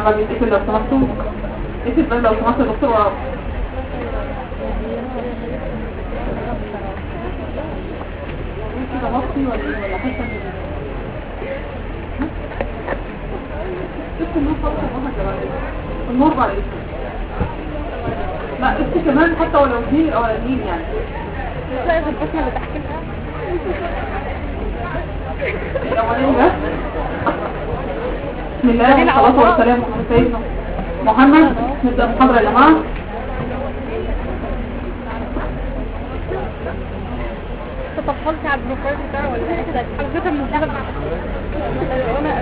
الباب يتقفل لو سمحتوا اقفل الباب لو سمحت يا دكتور ورا كده مصري ولا ايه ولا حته من ها؟ شفت النور خالص يا محمد جمال النور بعد ايه لا انت كمان حتى ولو اثنين الاولانيين يعني شايف البسمة اللي تحت كده الاولاني بس بسم الله والصلاه والسلام على سيدنا محمد نبدا المحاضره يا جماعه تطفلت على البروفايل بتاعه ولا ايه كده حضرتك منزله مع انا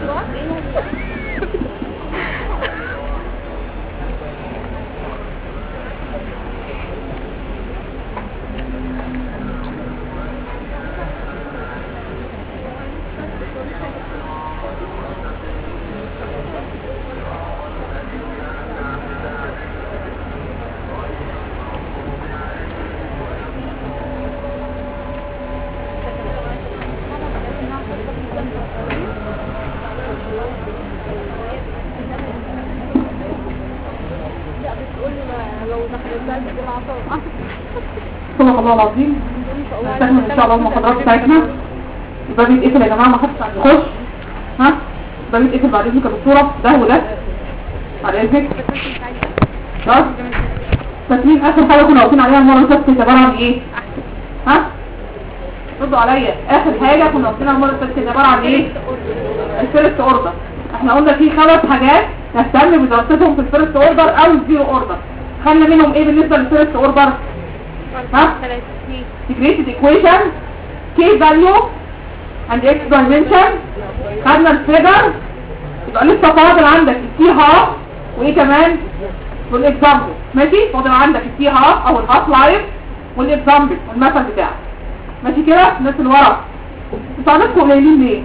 بتقول لو دخلت لك العصا صدق الله العظيم نستكمل ان شاء الله المحاضرات بتاعتنا الباب يتقفل يا جماعه ما حدش يخش ها الباب يتقفل بعد اذنك يا دكتوره ده وده بعد اذنك خلاص فاكرين اخر حاجه كنا واقفين عليها المره اللي فاتت كانت عباره عن ايه ها ردوا عليا اخر حاجه كنا واقفين عليها المره اللي فاتت كانت عباره عن ايه الفيرست اوردر احنا قلنا في خمس حاجات نهتم بدراستهم في الفيرست اوردر او الزيرو اوردر خدنا منهم ايه بالنسبه للفيرست اوردر ها integrated equation k value and x dimension خدنا الفيجر يبقى لسه فاضل عندك التي هاف وايه كمان والاكزامبل ماشي فاضل عندك التي هاف او الهاف لايف والاكزامبل والمثل بتاعك ماشي كده الناس اللي ورا انتوا عندكم قليلين ليه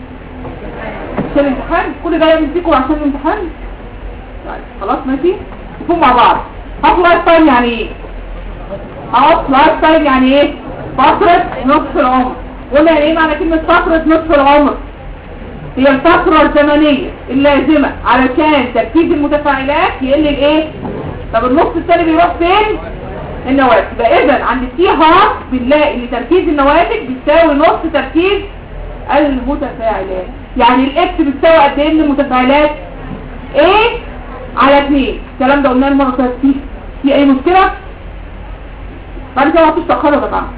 عشان الامتحان كل ده يعمل فيكم عشان الامتحان طيب خلاص ماشي نكون مع بعض هاف لايف تايم يعني ايه هاف لايف تايم يعني ايه فترة نصف العمر قلنا يعني ايه معنى كلمة فترة نصف العمر هي الفترة الزمنية اللازمة علشان تركيز المتفاعلات يقل الايه طب النص الثاني بيروح فين النواتج يبقى اذا عند التي هاف بنلاقي ان تركيز النواتج بيساوي نص تركيز المتفاعلات يعني الاكس بتساوي قد ايه من المتفاعلات ايه على 2 الكلام ده قلناه المره اللي فاتت فيه في اي مشكله بعد كده مفيش تاخروا يا جماعه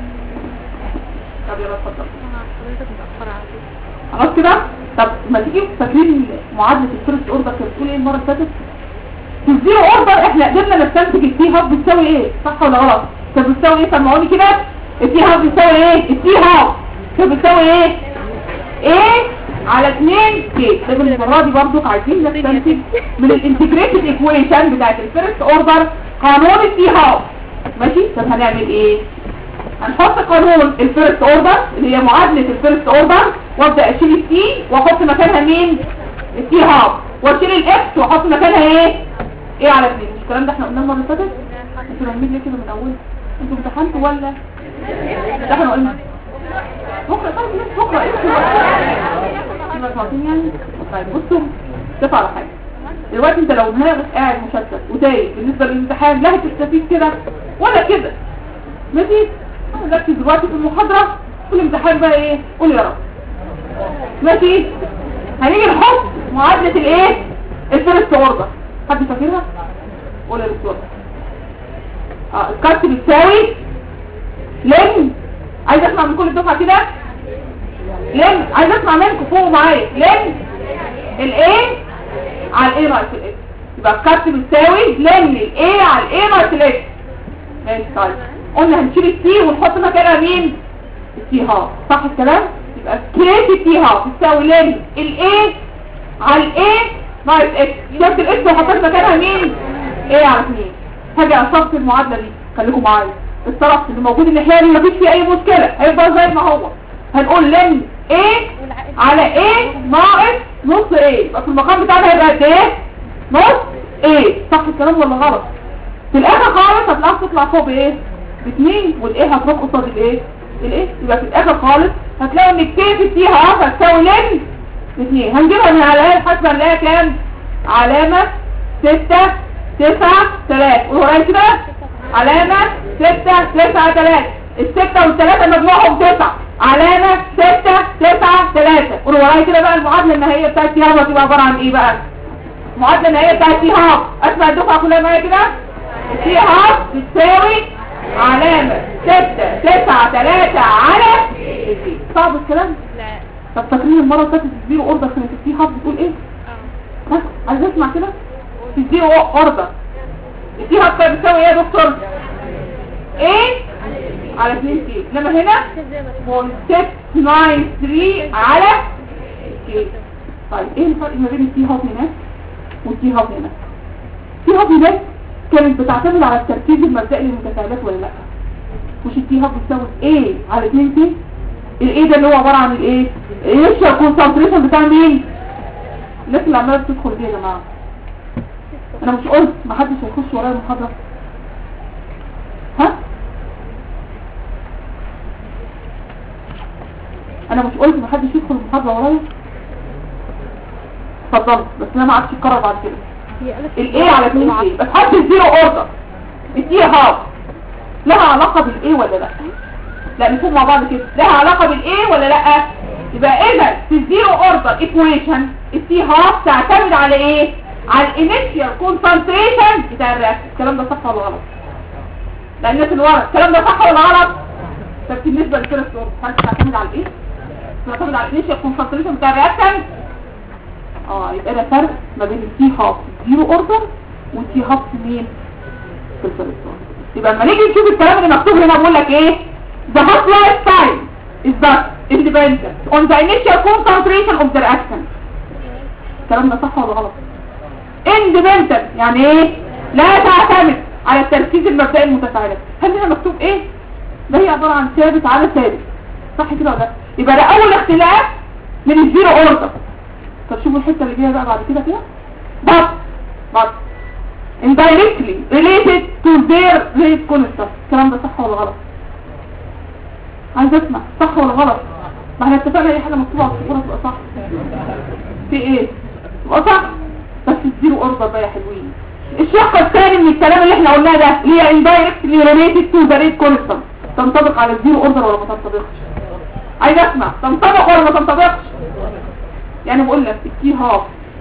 طب يلا اتفضل حضرتك متأخرة على طول خلاص كده طب ما تيجي فاكرين معادله الفيرست اوردر كانت بتقول ايه المره اللي فاتت في الزيرو اوردر احنا قدرنا نستنتج التي هاف بتساوي ايه صح ولا غلط كانت بتساوي ايه سمعوني كده التي هاف بتساوي ايه التي هاف كانت بتساوي ايه ايه على 2 كي لازم المره دي برضو عايزين نستنتج من الانتجريتد ايكويشن بتاعت الفيرست اوردر قانون التي هاف ماشي طب هنعمل ايه هنحط قانون الفيرست اوردر اللي هي معادلة الفيرست اوردر وابدأ اشيل التي واحط مكانها مين التي هاف واشيل الاكس واحط مكانها ايه ايه على اتنين مش الكلام ده احنا قلناه المره اللي فاتت انتوا نايمين ليه كده من اول انتوا امتحنتوا ولا ده احنا قلنا بكره طيب ليه بكره ايه انتوا سمعتين يعني طيب بصوا شوف على حاجه دلوقتي انت لو دماغك قاعد مشتت وتايه بالنسبه للامتحان لا هتستفيد كده ولا كده ماشي ركز دلوقتي في المحاضرة في الامتحان بقى ايه قول يا رب ماشي هنيجي نحط معادلة الايه الفيرست اوردر حد فاكرها قول يا دكتور اه الكارت بتساوي لن عايز اسمع من كل الدفعة كده لن عايز اسمع منكم فوق معايا لن الايه على الايه ناقص الاكس يبقى الكارت بتساوي لن الايه على الايه ناقص الاكس ماشي طيب قلنا هنشيل التي ونحط مكانها مين التي هاف صح الكلام يبقى كريت التي هاف تساوي لين الايه على الايه ناقص اكس شلت الاكس وحطيت مكانها مين ايه على 2 هاجي اصفي المعادله دي خليكم معايا الطرف اللي موجود الناحيه دي مفيش فيه اي مشكله هيفضل زي ما هو هنقول لين ايه على ايه ناقص نص ايه يبقى في المقام بتاعنا هيبقى قد ايه نص ايه صح الكلام ولا غلط في الاخر خالص هتلاقيها تطلع فوق بايه باتنين والايه هتروح قصاد الايه الايه يبقى في الاخر خالص هتلاقوا ان الكيف فيها هتساوي لين باتنين هنجيبها من على الاقل حسب هنلاقيها كام علامة ستة تسعة تلاتة ورايا كده علامة ستة تسعة تلاتة الستة والتلاتة مجموعهم تسعة علامة ستة تسعة تلاتة ورايا كده بقى المعادلة النهائية بتاعت سيهاب هتبقى عبارة عن ايه بقى المعادلة النهائية بتاعت سيهاب اسمع الدفعة كلها معايا كده سيهاب بتساوي علامة ستة تسعة تلاتة على اتنين. صعب الكلام لا طب فاكرين المرة اللي فاتت الزيرو اوردر كانت السيهاب بتقول ايه اه ها عايز اسمع كده تديله اوردر السيهاب كانت بتساوي ايه يا دكتور ايه على 2 كي انما هنا ازاي بس 693 على كي طيب ايه الفرق ما بين التي هاب هناك والتي هاب هنا التي هاب هناك كانت بتعتمد على التركيز المبدئي للمتفاعلات ولا لا مش التي هاب بتساوي ايه على 2 كي الايه ده اللي هو عباره عن الايه ايش الكونسنتريشن بتاع مين الناس اللي عماله بتدخل دي يا جماعه انا مش قلت ما حدش هيخش ورايا المحاضره ها انا مش قلت ما حدش يدخل المحاضره ورايا اتفضل بس انا ما عادش اتكرر بعد كده هي قالت الايه على 2 كي بس حد الزيرو اوردر التي هاب لها علاقه بالايه ولا لا لا نشوف مع بعض كده لها علاقه بالايه ولا لا يبقى اذا في الزيرو اوردر ايكويشن التي هاب تعتمد على ايه على الانيشيال كونسنتريشن بتاع الرياكتور الكلام ده صح ولا غلط لا الناس اللي ورا الكلام ده صح ولا غلط طب بالنسبه للفيرست اوردر هل تعتمد على الايه تعتمد على الانيشيال كونسنتريشن بتاع الرياكتور اه يبقى ده فرق ما بين التي هاب زيرو اوردر والتي هاب في مين في الفيرست اوردر يبقى لما نيجي نشوف الكلام اللي مكتوب هنا بقول لك ايه the half life time is thus independent on the initial concentration of the reaction الكلام ده صح ولا غلط independent يعني ايه لا تعتمد على التركيز المبدئي المتفاعلات هل هنا مكتوب ايه ده هي عبارة عن ثابت على ثابت صح كده ولا لا يبقى ده اول اختلاف من الزيرو اوردر طب شوفوا الحته اللي جايه بقى بعد كده كده but but indirectly related to their rate constant الكلام ده صح ولا غلط عايز اسمع صح ولا غلط ما احنا اتفقنا اي حاجه مكتوبه على الصفوره تبقى صح في ايه تبقى صح بس الزيرو اوردر بقى يا حلوين الشق الثاني من الكلام اللي احنا قلناه ده اللي هي indirectly related to the rate constant تنطبق على الزيرو اوردر ولا ما تنطبقش عايز اسمع تنطبق ولا ما تنطبقش يعني بقول لك الكي هاف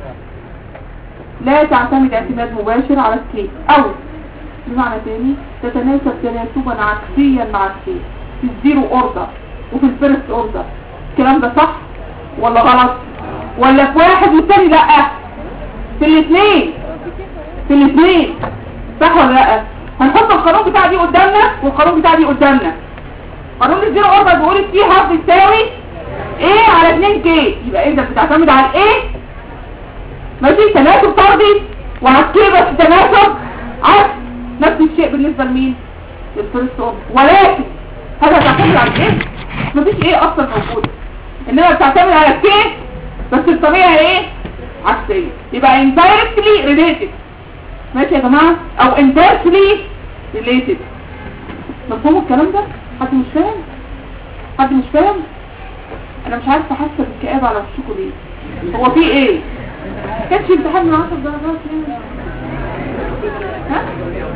لا تعتمد اعتماد مباشر على الكي او بمعنى تاني تتناسب تناسبا عكسيا مع الكي في الزيرو اوردر وفي الفيرست اوردر الكلام ده صح ولا غلط ولا في واحد والتاني لا في الاثنين في الاثنين صح ولا لا هنحط القانون بتاع دي قدامنا والقانون بتاع دي قدامنا قانون الزيرو اوردر بيقول الكي هاف بتساوي ايه على 2 كي يبقى اذا بتعتمد على الايه ماشي تناسب طردي وعلى الكي بس تناسب عكس نفس الشيء بالنسبه لمين للفيرست اوردر ولكن هذا بتعتمد على الايه مفيش ايه اصلا موجود انما بتعتمد على الكي بس الطبيعه ايه عكسيه يبقى indirectly related ماشي يا جماعه او inversely related مفهوم الكلام ده حد مش فاهم حد مش فاهم انا مش عارفه حاسه بالكآبه على وشكوا ليه هو في ايه كانش امتحان من 10 درجات يعني ها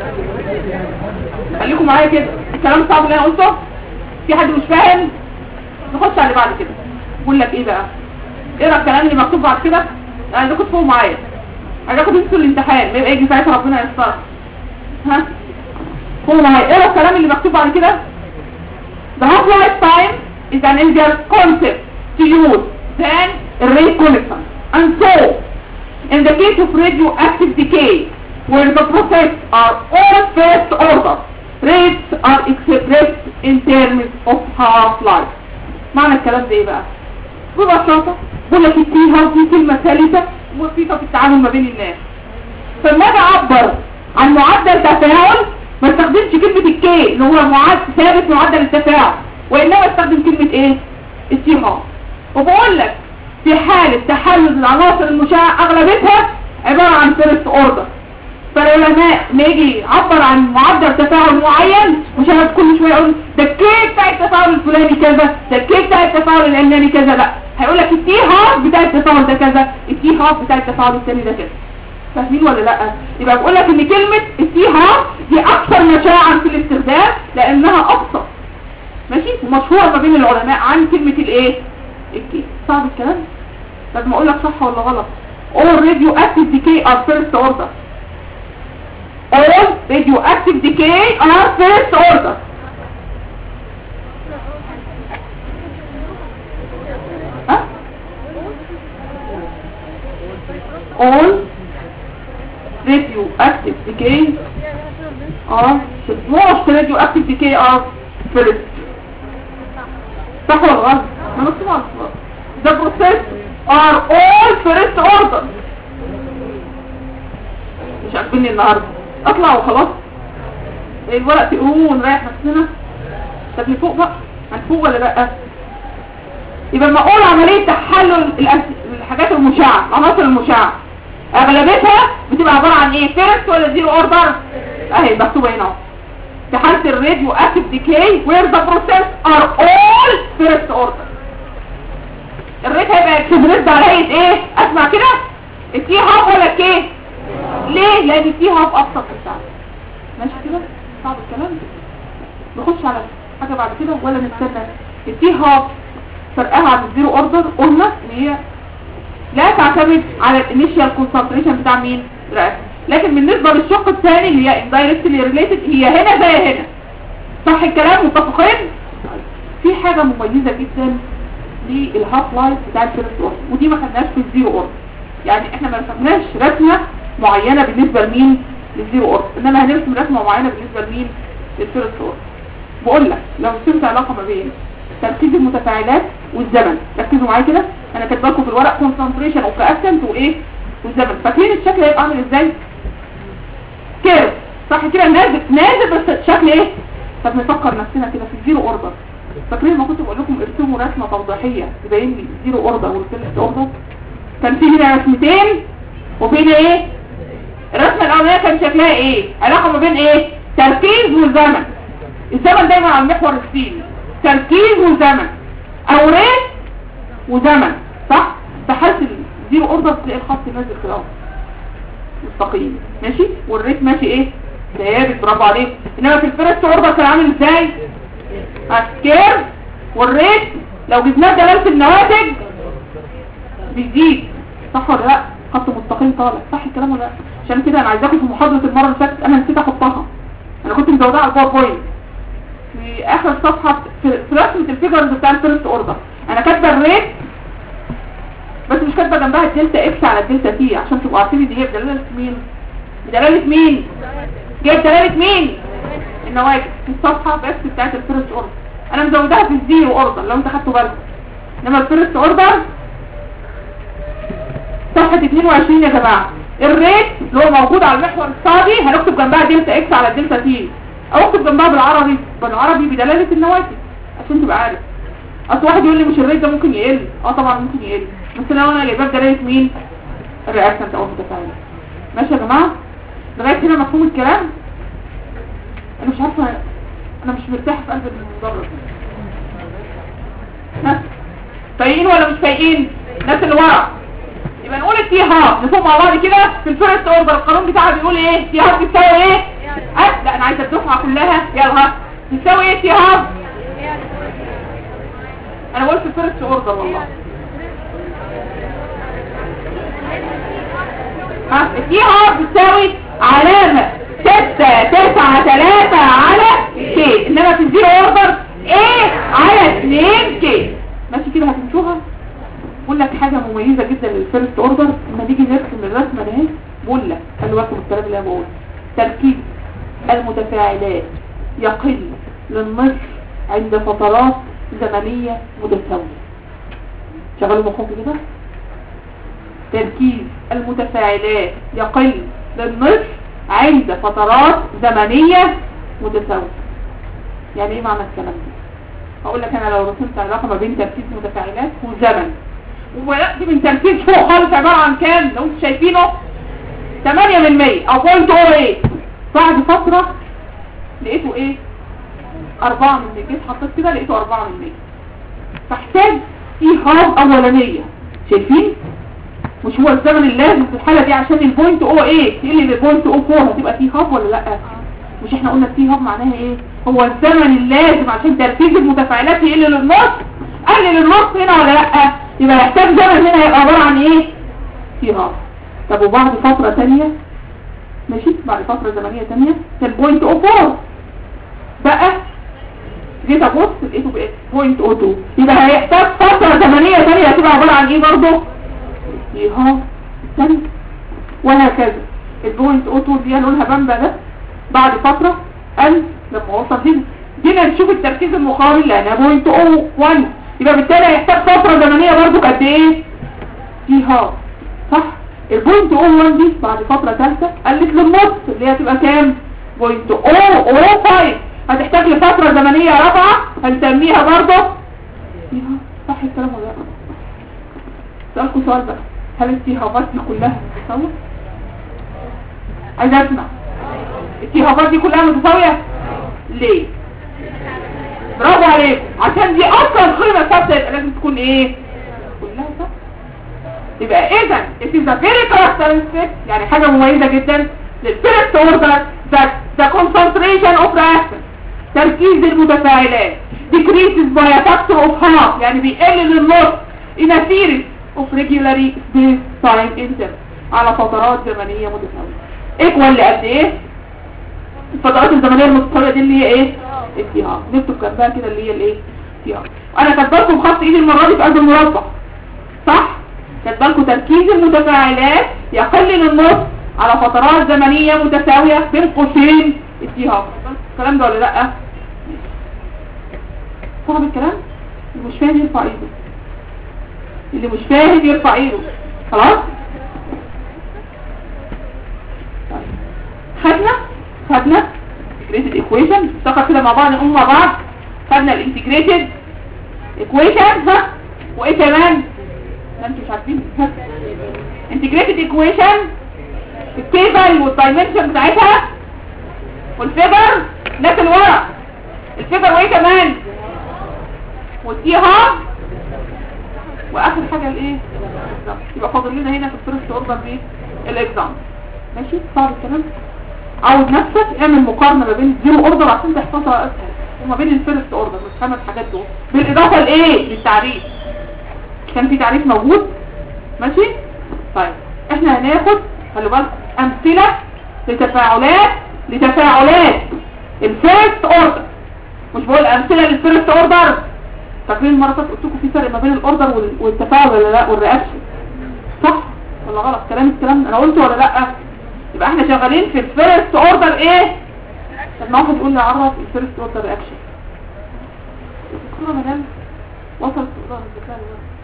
خليكم معايا كده الكلام صعب اللي انا قلته في حد مش فاهم نخش على اللي بعد كده بقول لك ايه بقى اقرا الكلام اللي مكتوب بعد كده انا عايزاكم تفهموا معايا عايزاكم تنسوا الامتحان ما يبقى يجي ساعتها ربنا يستر ها فهموا معايا اقرا الكلام اللي مكتوب بعد كده The half-life time is an easier concept to use than rate constant. And so, in the case of radioactive decay, where the process are all first order, rates are expressed in terms of half-life. معنى الكلام ده ايه بقى؟ ببساطة بقول لك التيها دي كلمة ثالثة وسيطة في التعامل ما بين الناس. فلما اجي اعبر عن معدل تفاعل ما استخدمش كلمة الكي اللي هو معدل ثابت معدل التفاعل وانما استخدم كلمة ايه التيها وبقول لك في حالة تحلل العناصر المشعة اغلبتها عبارة عن فيرست اوردر فالعلماء ما يجي يعبر عن معدل تفاعل معين مش هيقعد كل شويه يقول ده الكي بتاع التفاعل الفلاني كذا ده الكي بتاع التفاعل العلاني كذا لا هيقول لك التي هاف بتاع التفاعل ده كذا التي هاف بتاع التفاعل الثاني ده كذا فاهمين ولا لا يبقى بقول لك ان كلمة السي هاف دي اكثر مشاعا في الاستخدام لانها ابسط ماشي ومشهورة ما بين العلماء عن كلمة الايه الكي صعب الكلام لازم اقول لك صح ولا غلط all radioactive decay are first order all radioactive decay are first order ها all radioactive decay are most radioactive decay are first صح ولا غلط؟ ما مكتوب على الصور the process are all first order مش عاجبني النهارده اطلع وخلاص الورق تقروه ونريح نفسنا طب لفوق بقى هنفوق ولا لا يبقى لما اقول عمليه تحلل الأس- الحاجات المشعه العناصر المشعه اغلبيتها بتبقى عباره عن ايه فيرست ولا زيرو اوردر اهي مكتوبه هنا اهو في حاله الراديو اكتيف ديكاي وير ذا بروسيس ار اول فيرست اوردر الريت هيبقى اكسبريس على هيئه ايه اسمع كده التي هاف ولا كي ليه لان التي هاف ابسط بتاعنا ماشي كده صعب الكلام نخش على حاجه بعد كده ولا نستنى التي هاف فرقها عن الزيرو اوردر قلنا ان هي لا تعتمد على الانيشال كونسنتريشن بتاع مين الرئاسة لكن بالنسبه للشق الثاني اللي هي indirectly related هي هنا زي هنا صح الكلام متفقين في حاجه مميزه جدا للهاف لايف بتاع الفيرست اوردر ودي ما خدناش في الزيرو اوردر يعني احنا ما رسمناش رسمه معينه بالنسبه لمين للزيرو اوردر انما هنرسم رسمه معينه بالنسبه لمين للفيرست اوردر بقول لك لو رسمت علاقه ما بين تركيز المتفاعلات والزمن ركزوا معايا كده انا كاتبه لكم في الورق كونسنتريشن اوف رياكتنت وايه والزمن فاكرين الشكل هيبقى عامل ازاي كيرف صح كده نازل نازل بس شكل ايه طب نفكر نفسنا كده في الزيرو اوردر فاكرين لما كنت بقول لكم ارسموا رسمه توضيحيه تبين لي الزيرو اوردر والفيرست اوردر كان في هنا رسمتين وفي ايه الرسمه الاولانيه كان شكلها ايه علاقه ما بين ايه تركيز والزمن الزمن دايما على المحور السيني تركيز وزمن او ريت وزمن صح فحالة الزيرو اوردر تلاقي الخط نازل كده اهو. مستقيم ماشي والريت ماشي ايه ثابت برافو عليك انما في الفيرست اوردر كان عامل ازاي الكيرف والريت لو جبناه دلاله النواتج بيزيد صح ولا لا خط مستقيم طالع صح الكلام ولا لا عشان كده انا عايزاكم في محاضره المره اللي فاتت انا نسيت احطها انا كنت مزودها على الباوربوينت في اخر صفحة في في رسمة الفيجرز بتاع الفيرست اوردر انا كاتبه الريت بس مش كاتبه جنبها الدلتا اكس على الدلتا تي عشان تبقوا عارفين دي هي بدلالة مين بدلالة مين جايب دلالة مين النواجد في الصفحة بس بتاعت الفيرست اوردر انا مزودها في الزيرو اوردر لو انت خدتوا بالكم انما الفيرست اوردر صفحة 22 يا جماعة الريت اللي هو موجود على المحور الصادي هنكتب جنبها دلتا اكس على الدلتا تي او اكتب جنبها بالعربي بالعربي بدلالة النواتج عشان تبقى عارف اصل واحد يقول لي مش الريت ده ممكن يقل اه طبعا ممكن يقل بس لو انا جايباه بدلالة مين الرياكتنت او المتفاعل ماشي يا جماعة لغاية هنا مفهوم الكلام انا مش عارفة انا مش مرتاح في قلب المدرب ها فايقين ولا مش فايقين الناس اللي ورا يبقى نقول التي هاف نفوق مع بعض كده في الفيرست اوردر القانون بتاعها بيقول ايه تي هاف بتساوي ايه اه لا انا عايزه الدفعه كلها يلا بتساوي ايه تي هاف انا قلت الفيرست اوردر والله ها التي هاف بتساوي علامه 6 9 3 على كي انما في الزيرو اوردر ايه على 2 كي ماشي كده هتمشوها بقول لك حاجة مميزة جدا للفيرست اوردر لما نيجي نرسم الرسمة ده اهي بقول لك خلي بالكم من الكلام اللي انا بقوله تركيز المتفاعلات يقل للنصف عند فترات زمنية متساوية شغلوا مخكم كده تركيز المتفاعلات يقل للنصف عند فترات زمنية متساوية يعني ايه معنى الكلام ده هقول لك انا لو رسمت علاقة ما بين تركيز متفاعلات وزمن وبدأت من تركيز فوق خالص عبارة عن كام لو انتوا شايفينه 8 من 100 او بوينت اور ايه بعد فترة لقيته ايه 4 من 100 جيت حطيت كده لقيته 4 من 100 فاحتاج ايهاب اولانية شايفين مش هو الزمن اللازم في الحالة دي عشان البوينت او ايه تقلي للبوينت او 4 هتبقى تي هاب ولا لا مش احنا قلنا تي هاب معناها ايه هو الزمن اللازم عشان تركيز المتفاعلات يقل للنص قلل للنص هنا ولا لا يبقى يحتاج زمن هنا يبقى عبارة عن ايه تي هاب طب وبعد فترة تانية ماشي بعد فترة زمنية تانية كان بوينت او 4 بقى جيت ابص لقيته بقى بوينت او 2 يبقى هيحتاج فترة زمنية تانية هتبقى عبارة عن ايه برضه ايها تاني وهكذا البوينت او 2 دي لونها بامبا ده بعد فترة قل لما وصل هنا جينا نشوف التركيز المقابل لانها بوينت او 1 يبقى بالتالي هيحتاج فترة زمنية برضه قد ايه ايها صح البوينت او 1 دي بعد فترة ثالثة قلت للنص اللي هي هتبقى كام بوينت او او 5 هتحتاج لفترة زمنية رابعة هنسميها برضه ايها صح الكلام ولا لا سألكوا سؤال بقى هل التهابات دي كلها متساوية؟ عايز اسمع التهابات دي كلها متساوية؟ ليه؟ برافو عليكم عشان دي اصلا قيمة ثابتة يبقى لازم تكون ايه؟ كلها ثابتة يبقى اذا it is a very characteristic يعني حاجة مميزة جدا للفيرست اوردر that the concentration of reaction تركيز المتفاعلات decreases by a factor of half يعني بيقل للنص in a series of regularly spaced time intervals على فترات زمنية متساوية ايكوال لقد ايه الفترات الزمنية المتساوية دي اللي هي ايه اتهام نكتب جنبها كده اللي هي الايه اتهام انا كاتبالكم خط ايدي المرة دي في قلب المربع صح كاتبالكم تركيز المتفاعلات يقلل النص على فترات زمنية متساوية بين قوسين اتهام الكلام ده ولا لا صعب الكلام اللي مش فاهم يرفع ايده اللي مش فاهم يرفع ايده خلاص طيب. خدنا خدنا integrated equation نفتكر كده مع بعض نقوم مع بعض خدنا الانتجريتد equation ها وايه كمان ما انتوا مش عارفين integrated equation التيبل والدايمنشن بتاعتها والفيجر ناس الورق الفيجر وايه كمان والتي هاب واخر حاجة الايه الإكزام. يبقى فاضل لنا هنا في الفيرست اوردر دي الاكزام ماشي صعب الكلام عود نفسك اعمل مقارنة ما بين الزيرو اوردر عشان تحفظها اسهل وما بين الفيرست اوردر الخمس حاجات دول بالاضافة لايه للتعريف كان في تعريف موجود ماشي طيب احنا هناخد خلي بالك امثلة لتفاعلات لتفاعلات الفيرست اوردر مش بقول امثلة للفيرست اوردر فاكرين المره اللي فاتت قلت لكم في فرق ما بين الاوردر وال- والتفاعل ولا لا والرياكشن صح ولا غلط كلام الكلام انا قلته ولا لا يبقى احنا شغالين في الفيرست اوردر ايه طب ما واحد يقول لي عرف الفيرست اوردر رياكشن الدكتوره مدام وصلت تقرا الذكاء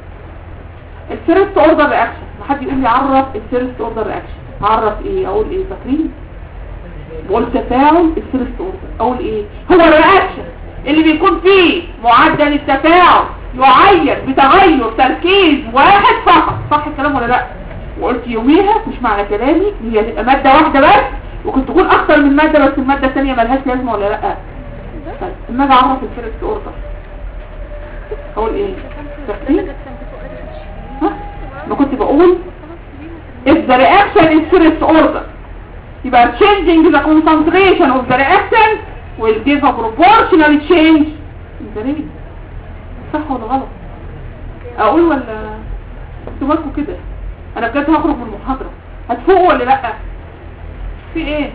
الفيرست اوردر رياكشن ما حد يقول لي عرف الفيرست اوردر رياكشن عرف ايه اقول ايه فاكرين بقول تفاعل الفيرست اوردر اقول ايه هو الرياكشن اللي بيكون فيه معدل التفاعل يعين بتغير تركيز واحد فقط صح الكلام ولا لا وقلت يوميها مش معنى كلامي هي تبقى مادة واحدة بس وكنت تكون اكتر من مادة بس المادة الثانية ملهاش لازمة ولا لا طيب اما اجي اعرف الفيرست اوردر اقول ايه فاكرين ها ما كنت بقول if the reaction is first order يبقى changing the concentration of the reaction will give a proportional change in the rate صح ولا غلط اقول ولا انتوا بالكم كده انا بجد هخرج من المحاضرة هتفوقوا ولا لا في ايه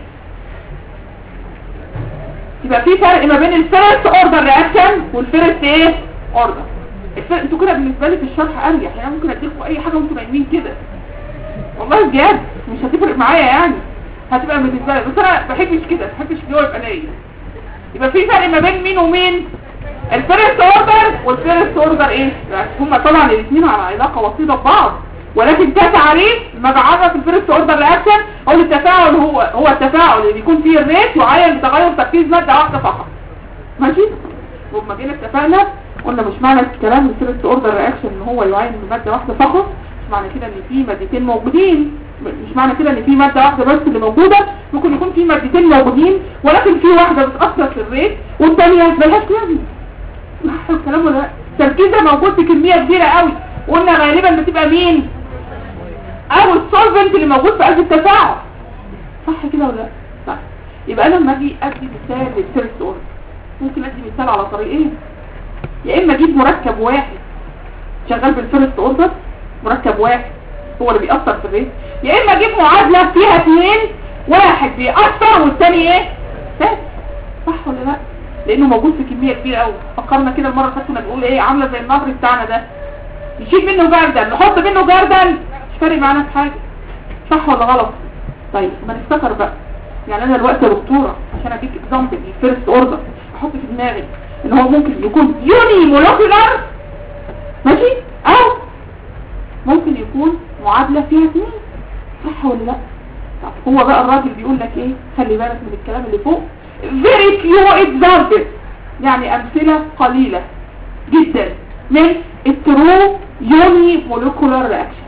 يبقى في فرق ما بين الفيرست اوردر رياكشن والفيرست ايه اوردر الفرق انتوا كده بالنسبه لي في الشرح اريح يعني ممكن اديكم اي حاجه وانتوا نايمين كده والله بجد مش هتفرق معايا يعني هتبقى بالنسبه لي بس انا ما بحبش كده ما بحبش اللي هو يبقى نايم يبقى في فرق ما بين مين ومين الفيرست اوردر والفيرست اوردر ايه يعني هما طبعا الاثنين على علاقه وسيطه ببعض ولكن كتعريف ما بعرف الفيرست اوردر رياكشن او التفاعل هو هو التفاعل اللي بيكون فيه الريت يعين بتغير تركيز ماده واحده فقط ماشي وما جينا اتفقنا قلنا مش معنى الكلام الفيرست اوردر رياكشن ان هو يعين بماده واحده فقط مش معنى كده ان في مادتين موجودين مش معنى كده ان في ماده واحده بس اللي موجوده ممكن يكون في مادتين موجودين ولكن في واحده بتاثر في الريت والثانيه ملهاش لازمه صح الكلام ولا لا تركيزها موجود في كميه كبيره قوي قلنا غالبا بتبقى مين او السولفنت اللي موجود في قلب التفاعل صح كده ولا لا صح يبقى انا لما اجي ادي مثال للفيرست اوردر ممكن ادي مثال على طريقين يا اما اجيب مركب واحد شغال بالفيرست اوردر مركب واحد هو اللي بيأثر في الريت يا اما اجيب معادلة فيها اثنين واحد بيأثر والتاني ايه بس صح ولا لا لانه موجود في كمية كبيرة قوي فكرنا كده المرة اللي فاتت كنا بنقول ايه عاملة زي النهر بتاعنا ده نشيل منه جردل نحط منه جردل مش فارق معانا في حاجة صح ولا غلط طيب ما نفتكر بقى يعني انا دلوقتي يا دكتورة عشان اديك اكزامبل للفيرست اوردر احط في دماغي ان هو ممكن يكون يوني مولكيولار ماشي او ممكن يكون معادلة فيها اثنين صح ولا لا طب هو بقى الراجل بيقول لك ايه خلي بالك من الكلام اللي فوق very few examples يعني امثلة قليلة جدا من الترو يوني مولكولار رياكشن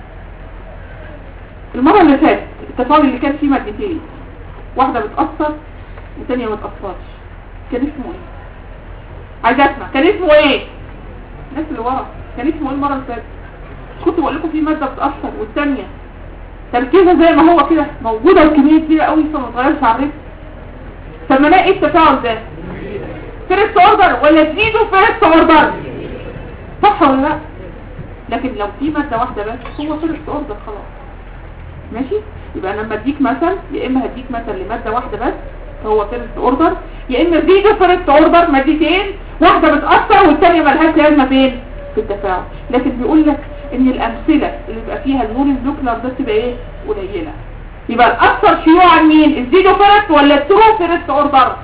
المرة اللي فاتت التفاعل اللي كان فيه مادتين واحدة بتأثر والتانية ما تأثرش كان اسمه ايه عايز اسمع كان اسمه ايه الناس اللي ورا كان اسمه ايه المرة اللي فاتت كنت بقول لكم في مادة بتأثر والتانية تركيزها زي ما هو كده موجودة بكمية كبيرة قوي فما تغيرش على الريتم طب ما الاقي التفاعل ده فيرست اوردر ولا تزيده فيرست اوردر صح ولا لا لكن لو في مادة واحدة بس هو فيرست اوردر خلاص ماشي يبقى انا لما اديك مثل يا اما هديك مثل لمادة واحدة بس هو فيرست اوردر يا اما زيده فيرست اوردر مادتين واحدة بتأثر والتانية ملهاش لازمة فين في التفاعل لكن بيقول لك ان الامثلة اللي بيبقى فيها الهول بلوكلر ده تبقى ايه قليلة يبقى الاكثر شيوعا مين الزيدو فيرست ولا الترو فيرست اوردر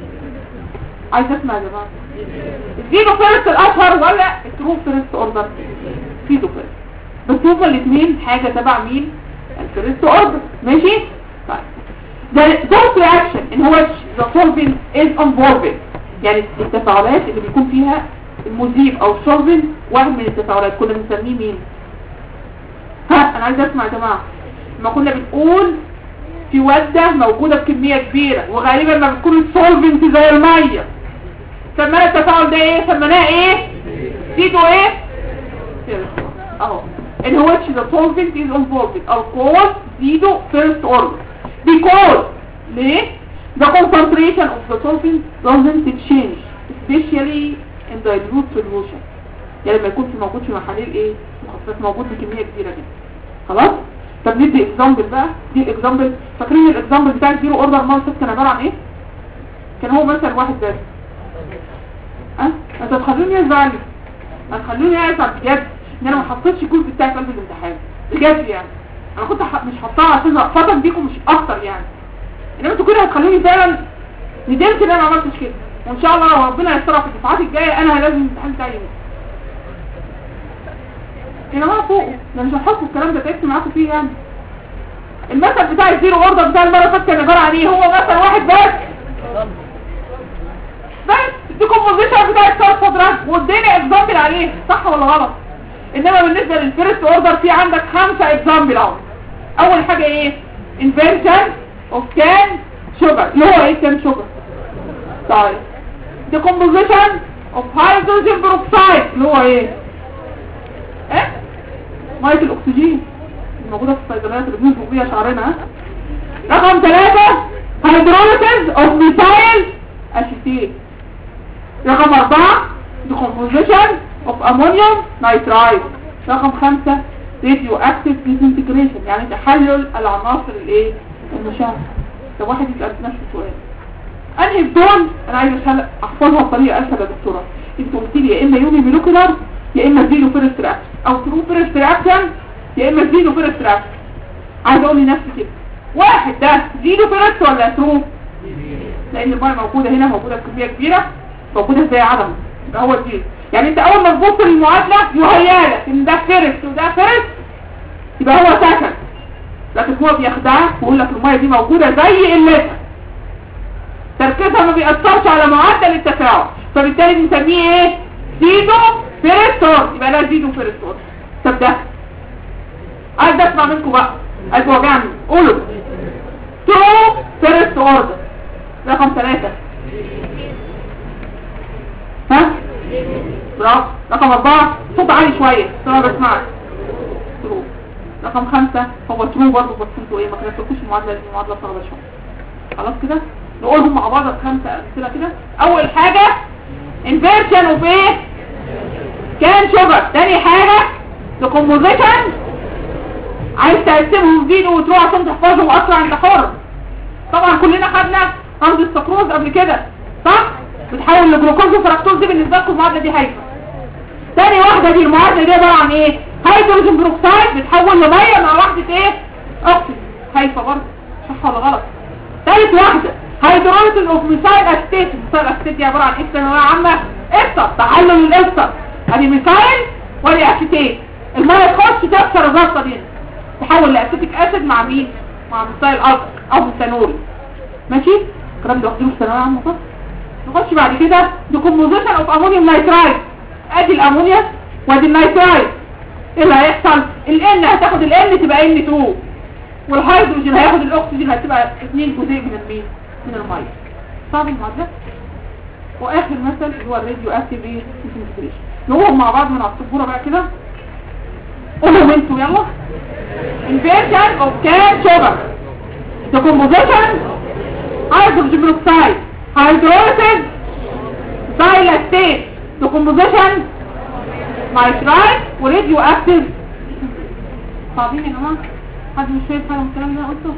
عايز اسمع يا جماعه الزيدو فيرست الاشهر ولا الترو فيرست اوردر زيدو فيرست بس هما الاثنين حاجة تبع مين الفيرست اوردر ماشي طيب the those reaction in which the solvent is involved يعني التفاعلات اللي بيكون فيها المذيب او السولفنت واحد من التفاعلات كنا بنسميه مين ها انا عايز اسمع يا جماعه ما كنا بنقول في وده موجودة بكمية كبيرة وغالبا ما بتكون السولفنت زي المية سمينا التفاعل ده ايه سميناه ايه زيدوا ايه اهو in which the solvent is involved alcohol زيدوا first order because ليه the concentration of the solvent doesn't change especially in dilute solution يعني لما يكون في موجود في محاليل ايه مخفف موجود بكمية كبيرة جدا خلاص طب ندي اكزامبل بقى دي الاكزامبل فاكرين الاكزامبل بتاع الزيرو اوردر ماركت كان عباره عن ايه كان هو مثلا واحد بس ها انت تخلوني ازعل هتخلوني ازعل بجد ان انا ما حطيتش الجزء بتاعي في قلب الامتحان بجد يعني انا كنت ح... مش حاطاها عشان اقفطك بيكم مش اكتر يعني انما انتوا كده هتخلوني فعلا ندمت ان انا ما عملتش كده وان شاء الله لو ربنا يسترها في الدفعات الجايه انا لازم الامتحان بتاعي يموت يا جماعه فوقوا ده مش هحط الكلام ده تعبت معاكم فيه يعني المثل بتاع الزيرو اوردر بتاع المره اللي فاتت كان عباره عن ايه هو مثل واحد بس بس دي كومبوزيشن بتاع الثلاث صدرات واديني اكزامبل عليه صح ولا غلط انما بالنسبه للفيرست اوردر في عندك خمسه اكزامبل اهو اول حاجه ايه انفنشن اوف كان شوجر اللي هو ايه كان شوجر طيب دي كومبوزيشن اوف هيدروجين بروكسايد اللي هو ايه ايه ميه الاكسجين موجوده في الصيدليات اللي بننفخ بيها شعرنا ها رقم ثلاثة هيدروليسيس اوف ميثايل اسيتيت رقم أربعة decomposition of ammonium nitride رقم خمسة radioactive disintegration يعني تحلل العناصر الايه المشعة طب واحد يسأل نفسه سؤال انهي دول انا عايز أسهل احفظها بطريقة اسهل يا دكتورة انت قلت لي يا اما يوني مولكولار يا اما زيرو فيرست رياكشن او ترو فيرست رياكشن يا اما زيرو فيرست رياكشن عايز اقول لنفسي كده واحد ده زيرو فيرست ولا ترو لان الميه موجوده هنا موجوده بكميه كبيره موجوده زي عدم ده هو الزيرو يعني انت اول ما تبص للمعادله يهيالك ان ده فيرست وده فيرست يبقى هو سكن لكن هو بيخدعك ويقول لك الميه دي موجوده زي قلتها تركيزها ما بيأثرش على معدل التفاعل فبالتالي بنسميه ايه زيدو فيرستور يبقى لا زيدو فيرستور طب ده عايز اسمع منكم بقى عايز وجعني قولوا تو فيرست اوردر رقم ثلاثة ها برافو رقم اربعة صوت عالي شوية عشان انا بسمعك رقم رقم خمسة هو ترو برضه بس انتوا ايه ما كتبتوش المعادلة دي معادلة صعبة شوية خلاص كده نقولهم مع بعض خمسة امثلة كده اول حاجة inversion of ايه كان شوجر تاني حاجة decomposition عايز تقسمهم فينو وترو عشان تحفظهم اسرع انت حر طبعا كلنا خدنا رمز السكروز قبل كده صح بتحول لجلوكوز وفركتوز دي بالنسبه لكم المعادله دي هايفه تاني واحده دي المعادله دي عباره عن ايه هيدروجين بروكسيد بتحول لميه مع واحده ايه اكسجين هايفه برضه صح ولا غلط تالت واحده هيدروليسيس اوف ميثايل اسيتيت ميثايل اسيتيت دي عباره عن ايه ثانويه عامه استر تحلل الاستر ادي ميثايل وادي اسيتيت الميه تخش تكسر الرصه دي تحول لاسيتيك اسيد مع مين مع ميثايل الكحول او ميثانول ماشي الكلام ده واخدينه في ثانويه عامه صح نخش بعد كده ديكومبوزيشن اوف امونيوم نايترايت ادي الامونيا وادي النايترايت ايه اللي هيحصل الان هتاخد الان تبقى ان 2 والهيدروجين هياخد الاكسجين هتبقى 2 جزيء من المين من الميه صعب المعادله واخر مثل هو الراديو اكتيف ايه ديسنتجريشن نقولهم مع بعض من على السبوره بقى كده قولهم انتوا يلا inversion of can sugar decomposition hydrogen peroxide hydrolysis dilactate decomposition nitrite وراديو اكتيف صعبين يا جماعه حد مش فاهم حاجه من الكلام اللي انا قلته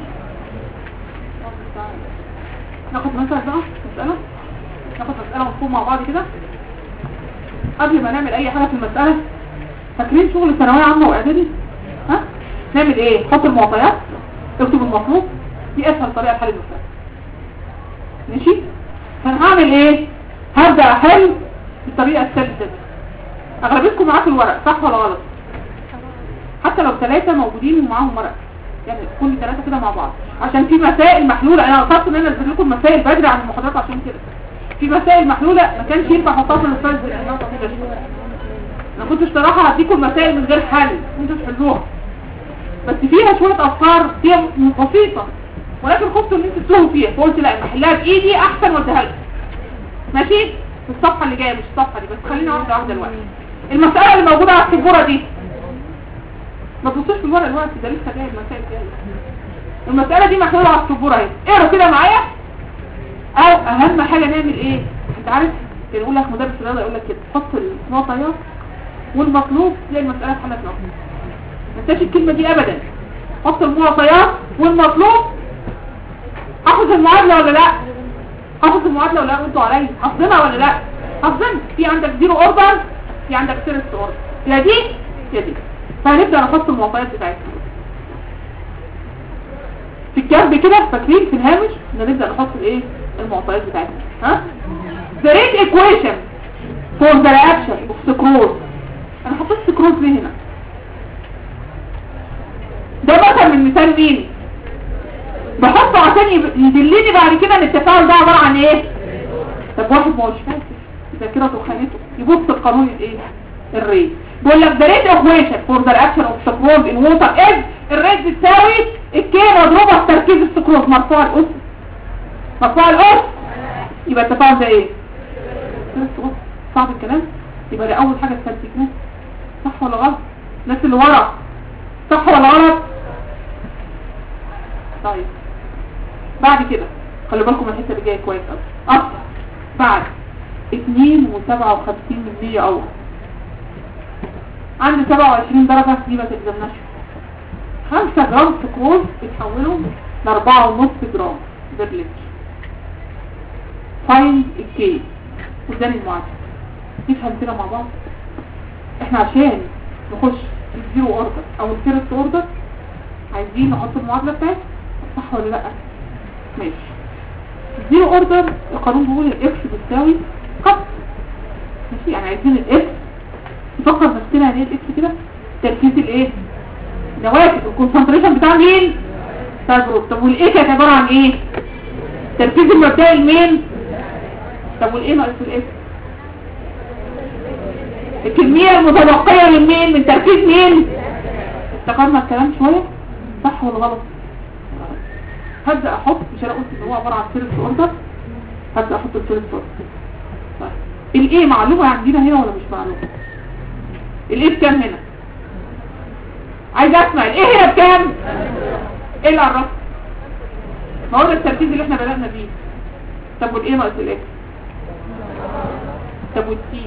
ناخد مثلا بقى مساله ناخد مساله مفهوم مع بعض كده قبل ما نعمل اي حاجه في المساله فاكرين شغل ثانويه عامه واعدادي ها نعمل ايه حط المعطيات اكتب المطلوب دي اسهل طريقه لحل المساله ماشي فهنعمل ايه هبدا احل بالطريقه الثالثه دي اغلبيتكم معاكم الورق صح ولا غلط حتى لو ثلاثه موجودين ومعاهم ورق يعني كل ثلاثه كده مع بعض عشان في مسائل محلوله انا قصدت ان انا انزل لكم مسائل بدري عن المحاضرات عشان كده في مسائل محلوله ما كانش ينفع احطها في الاستاذ لانها طويله شويه انا كنت بصراحه هديكم المسائل من غير حل انتوا تحلوها بس فيها شويه افكار فيها بسيطه ولكن خفت ان انتوا تتوهوا فيها فقلت لا انا احلها بايدي احسن واديها لكم ماشي في الصفحه اللي جايه مش الصفحه دي بس خلينا واحده واحده دلوقتي المساله اللي موجوده على السبوره دي ما تبصوش في الورق دلوقتي ده لسه جاي المسائل جايه المساله دي محلوله على السبوره اهي اقرا كده معايا او اهم حاجه نعمل ايه انت عارف كان يقول لك مدرس الرياضه يقول لك كده حط المعطيات والمطلوب تلاقي المساله اتحلت لوحدها ما تنساش الكلمه دي ابدا حط المعطيات والمطلوب حافظ المعادله ولا لا حافظ المعادله ولا لا وانتوا عليا حافظينها ولا لا حافظين في عندك زيرو اوردر في عندك فيرست اوردر يا دي يا دي فهنبدا نحط المعطيات بتاعتنا في الجنب كده فاكرين في الهامش ان نبدا نحط الايه المعطيات بتاعتنا ها the rate equation for the reaction of sucrose انا حطيت سكروز ليه هنا ده مثل من مثال مين بحطه عشان يب- يدلني بعد كده ان التفاعل ده عباره عن ايه طب واحد ما هوش فاكر ذاكرته خانته يبص القانون الايه الريت بيقول لك the rate equation for the reaction of sucrose in water is الريت بتساوي الكي مضروبه في تركيز السكروز مرفوع الاس مرفوع الاس يبقى التفاعل ده ايه بس بص، صعب الكلام يبقى ده اول حاجه استنتجناها صح ولا غلط الناس اللي ورا صح ولا غلط طيب بعد كده خلي بالكم من الحته اللي جايه كويس قوي اصلا بعد 2 و57 من 100 اور عند 27 درجه دي ما تلزمناش 5 جرام سكروز بتحولوا ل 4.5 جرام برليتر فاين الكي قدام المعادله نفهم كده مع بعض احنا عشان نخش في الزيرو اوردر او الفيرست اوردر عايزين نحط المعادله بتاعتنا صح ولا لا ماشي الزيرو اوردر القانون بيقول الاكس بتساوي خط ماشي يعني عايزين الاكس نفكر نفسنا يعني ايه الاكس كده تركيز الايه نواتج الكونسنتريشن بتاع مين بتاع الجروب طب والايه كانت عباره عن ايه تركيز المبدئي لمين طب والايه ناقص الاكس الكمية المتبقية من مين من تركيز مين افتكرنا الكلام شوية صح ولا غلط هبدأ احط مش انا قلت ان هو عبارة عن فيرست اوردر هبدأ احط الفيرست اوردر طيب الايه معلومة عندنا هنا ولا مش معلومة الايه بكام هنا عايز اسمع الايه هنا بكام ايه اللي عرفك ما هو ده التركيز اللي احنا بدأنا بيه طب والايه ناقص الاكس طب والسي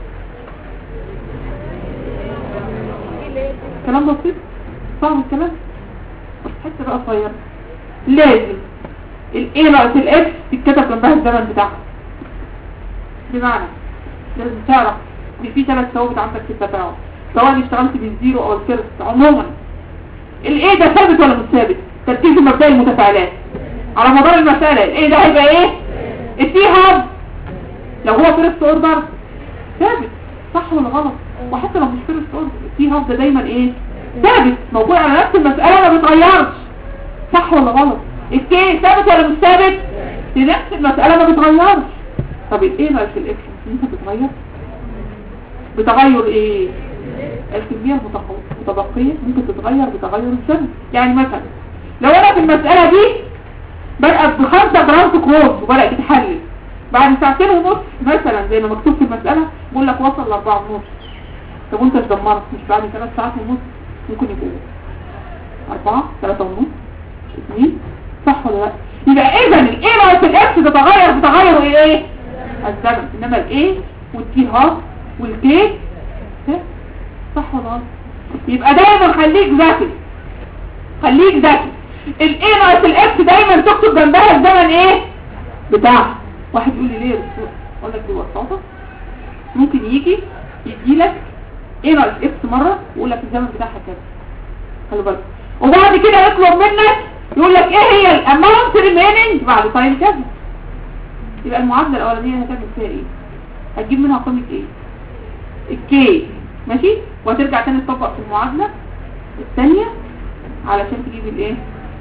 كلام بسيط صعب الكلام بس حته بقى صغيره لازم الايه ناقص الاكس تتكتب جنبها الزمن بتاعها بمعنى لازم تعرف ان في ثلاث ثوابت عندك في التفاعل سواء اشتغلت بالزيرو او الفيرست عموما الايه ده ثابت ولا مش ثابت تركيز مبدئي المتفاعلات على مدار المسألة الايه ده هيبقى ايه التي هاب لو هو فيرست اوردر ثابت صح ولا غلط وحتى لو مش فيرست اوردر التي هاب ده دايما ايه ثابت موجود على نفس المسألة ما بيتغيرش صح ولا غلط الكي ثابت ولا مش ثابت في نفس المسألة ما بيتغيرش طب الايه ناقص الاكس انت بتغير بتغير ايه الكمية المتق- المتبقية ممكن تتغير بتغير الزمن يعني مثلا لو انا في المسألة دي بدأت بخمسة جرام سكروز وبدأت تتحلل بعد ساعتين ونص مثلا زي ما مكتوب في المسألة بقول لك وصل لأربعة ونص طب وانت مش دمرت مش بعد ثلاث ساعات ونص ممكن يكون أربعة ثلاثة ونص اثنين صح ولا لا يبقى اذا الايه ناقص الاكس تتغير بتغير ايه الزمن انما الايه والتي هاف والكي ها؟ صح ولا غلط يبقى دايما خليك ذكي خليك ذكي الايه ناقص الاكس دايما تكتب جنبها الزمن ايه بتاعها واحد يقول لي ليه يا دكتور اقول لك ببساطه ممكن يجي يدي لك ايه ناقص اكس مره ويقول لك الزمن بتاعها كذا خلي بالك وبعد كده يطلب منك يقول لك ايه هي الاماونت ريميننج بعد تايم كذا يبقى المعادله الاولانيه هتعمل فيها ايه هتجيب منها قيمه ايه الكي ماشي وهترجع تاني تطبق في المعادله الثانيه علشان تجيب الايه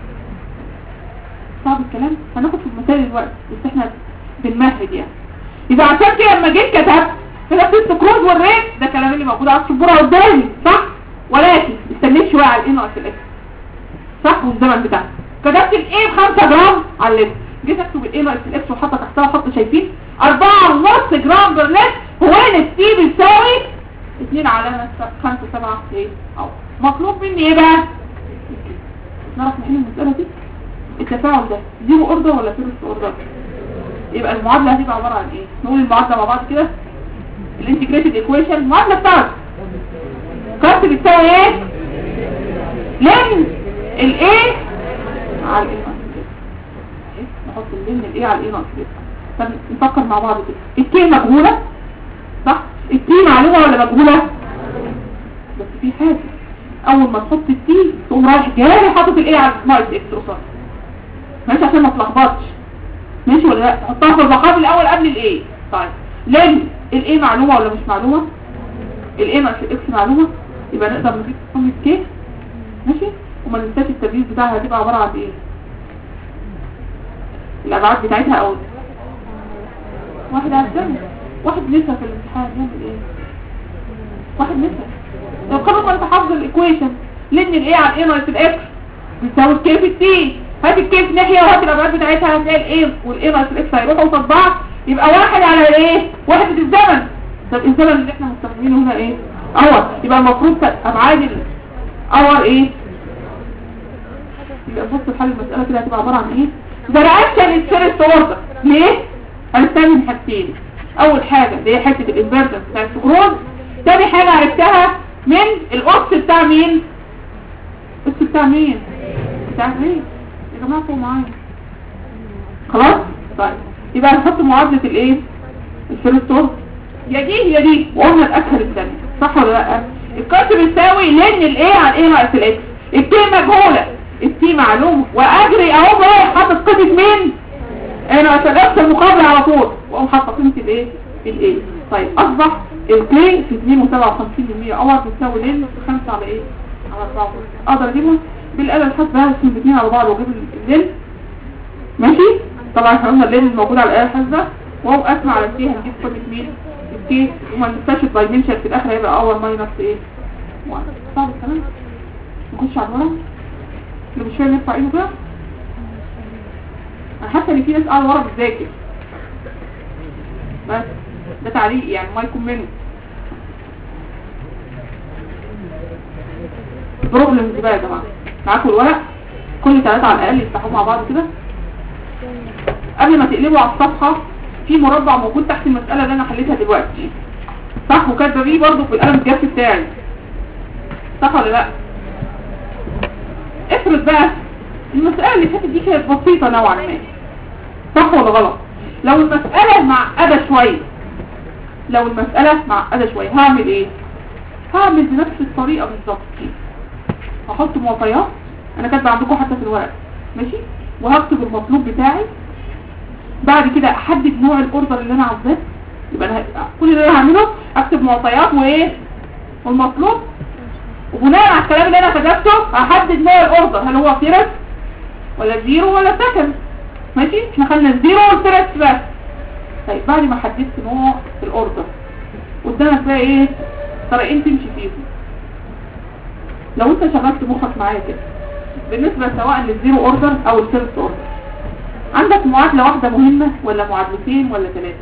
صعب الكلام هناخد في المثال دلوقتي بس احنا بنمهد يعني يبقى عشان كده لما جيت كتبت كتبت السكروز والريت ده كلام اللي موجود على السبوره قدامي صح ولكن استنيت شويه على الايه ناقص الاكس صح والزمن بتاعها كتبت الايه ب 5 جرام على اللتر جيت اكتب الايه ناقص الاكس وحاطه تحتها خط شايفين 4 ونص جرام بر لتر هو ان التي بيساوي 2 على 5 7 ايه او مطلوب مني ايه بقى نعرف نحل المساله دي التفاعل ده زيرو اوردر ولا فيرست اوردر يبقى المعادله هتبقى عباره عن ايه نقول المعادله مع بعض كده الانتجريتد ايكويشن المعادله بتاعتك كارت بتساوي ايه لن الايه على الايه نحط اللن الايه على الايه ناقص طب نفكر مع بعض كده الكي مجهوله صح التي معلومه ولا مجهوله بس في حاجه اول ما تحط التي تقوم رايح جاري حاطط الايه على ناقص اكس قصاد ماشي عشان ما تلخبطش ماشي ولا لا تحطها في الرقم الاول قبل الايه طيب لان الايه معلومه ولا مش معلومه الايه ناقص الاكس معلومه يبقى نقدر نجيب قيمه كي ماشي وما ننساش التمييز بتاعها هتبقى عباره عن ايه الابعاد بتاعتها او واحد على الزمن واحد نسى في الامتحان يعمل ايه واحد نسى لو قرر ما انت حافظ الايكويشن لان الايه على الايه ناقص الاكس بتساوي الكي في التي هات الكي في ناحيه وهات الابعاد بتاعتها هتلاقي الايه والايه ناقص الاكس هيروحوا قصاد بعض يبقى واحد على الايه وحده الزمن طب الزمن اللي احنا مستخدمينه هنا ايه اور يبقى المفروض ابعاد الاور ايه يبقى بص حل المساله كده هتبقى عباره عن ايه ده رياكشن الفيرست اوردر ليه هنستخدم حاجتين اول حاجه اللي هي حته الانفرتر بتاع السكروز تاني حاجه عرفتها من القص بتاع مين القص بتاع مين بتاع ايه يا جماعه فوق معايا خلاص طيب يبقى هنحط معادله الايه الفيرست اوردر يا دي يا دي وقلنا الاسهل الثانيه صح ولا لا الكارت بيساوي لان الايه على الايه ناقص الاكس التي مجهوله التي معلومه واجري اهو بقى حاطط قيمه مين انا عشان اكسب المقابله على طول واقوم حاطه قيمه الايه الايه طيب اصبح الكي في 2.57% اور بتساوي لين 5 على ايه على 4 اقدر اجيبهم بالاله الحاسبه هقسم الاثنين على بعض واجيب اللين ماشي طبعا احنا قلنا اللين الموجود على الاله الحاسبه واقوم اسمع على التي هنجيب قيمه مين الكي وما ننساش الدايمنشن في الاخر هيبقى اور ماينس ايه 1 صعب الكلام نخش على الورق اللي مش فاهم يرفع ايده كده انا حاسه ان في ناس قاعده ورا بتذاكر بس ده تعليق يعني ما يكون منه بروبلمز بقى يا جماعه معاكم الورق كل ثلاثة على الاقل يفتحوه مع بعض كده قبل ما تقلبوا على الصفحه في مربع موجود تحت المساله اللي انا حليتها دلوقتي صح وكاتبه بيه برضه في القلم الجاف بتاعي صح ولا لا افرض بقى المساله اللي فاتت دي كانت بسيطه نوعا ما صح ولا غلط لو المساله معقده شويه لو المساله معقده شويه هعمل ايه هعمل بنفس الطريقه بالظبط هحط معطيات انا كاتبه عندكم حتى في الورق ماشي وهكتب المطلوب بتاعي بعد كده احدد نوع الاوردر اللي انا عاوزاه يبقى انا ه- كل اللي انا هعمله اكتب معطيات وايه والمطلوب وبناء على الكلام اللي انا كتبته هحدد نوع الاوردر هل هو فيرست ولا زيرو ولا سكند ماشي احنا خدنا الزيرو والفيرست بس طيب بعد ما حددت نوع الاوردر قدامك بقى ايه طريقين تمشي فيهم لو انت شغلت مخك معايا كده بالنسبة سواء للزيرو اوردر او الفيرست اوردر عندك معادلة واحدة مهمة ولا معادلتين ولا ثلاثة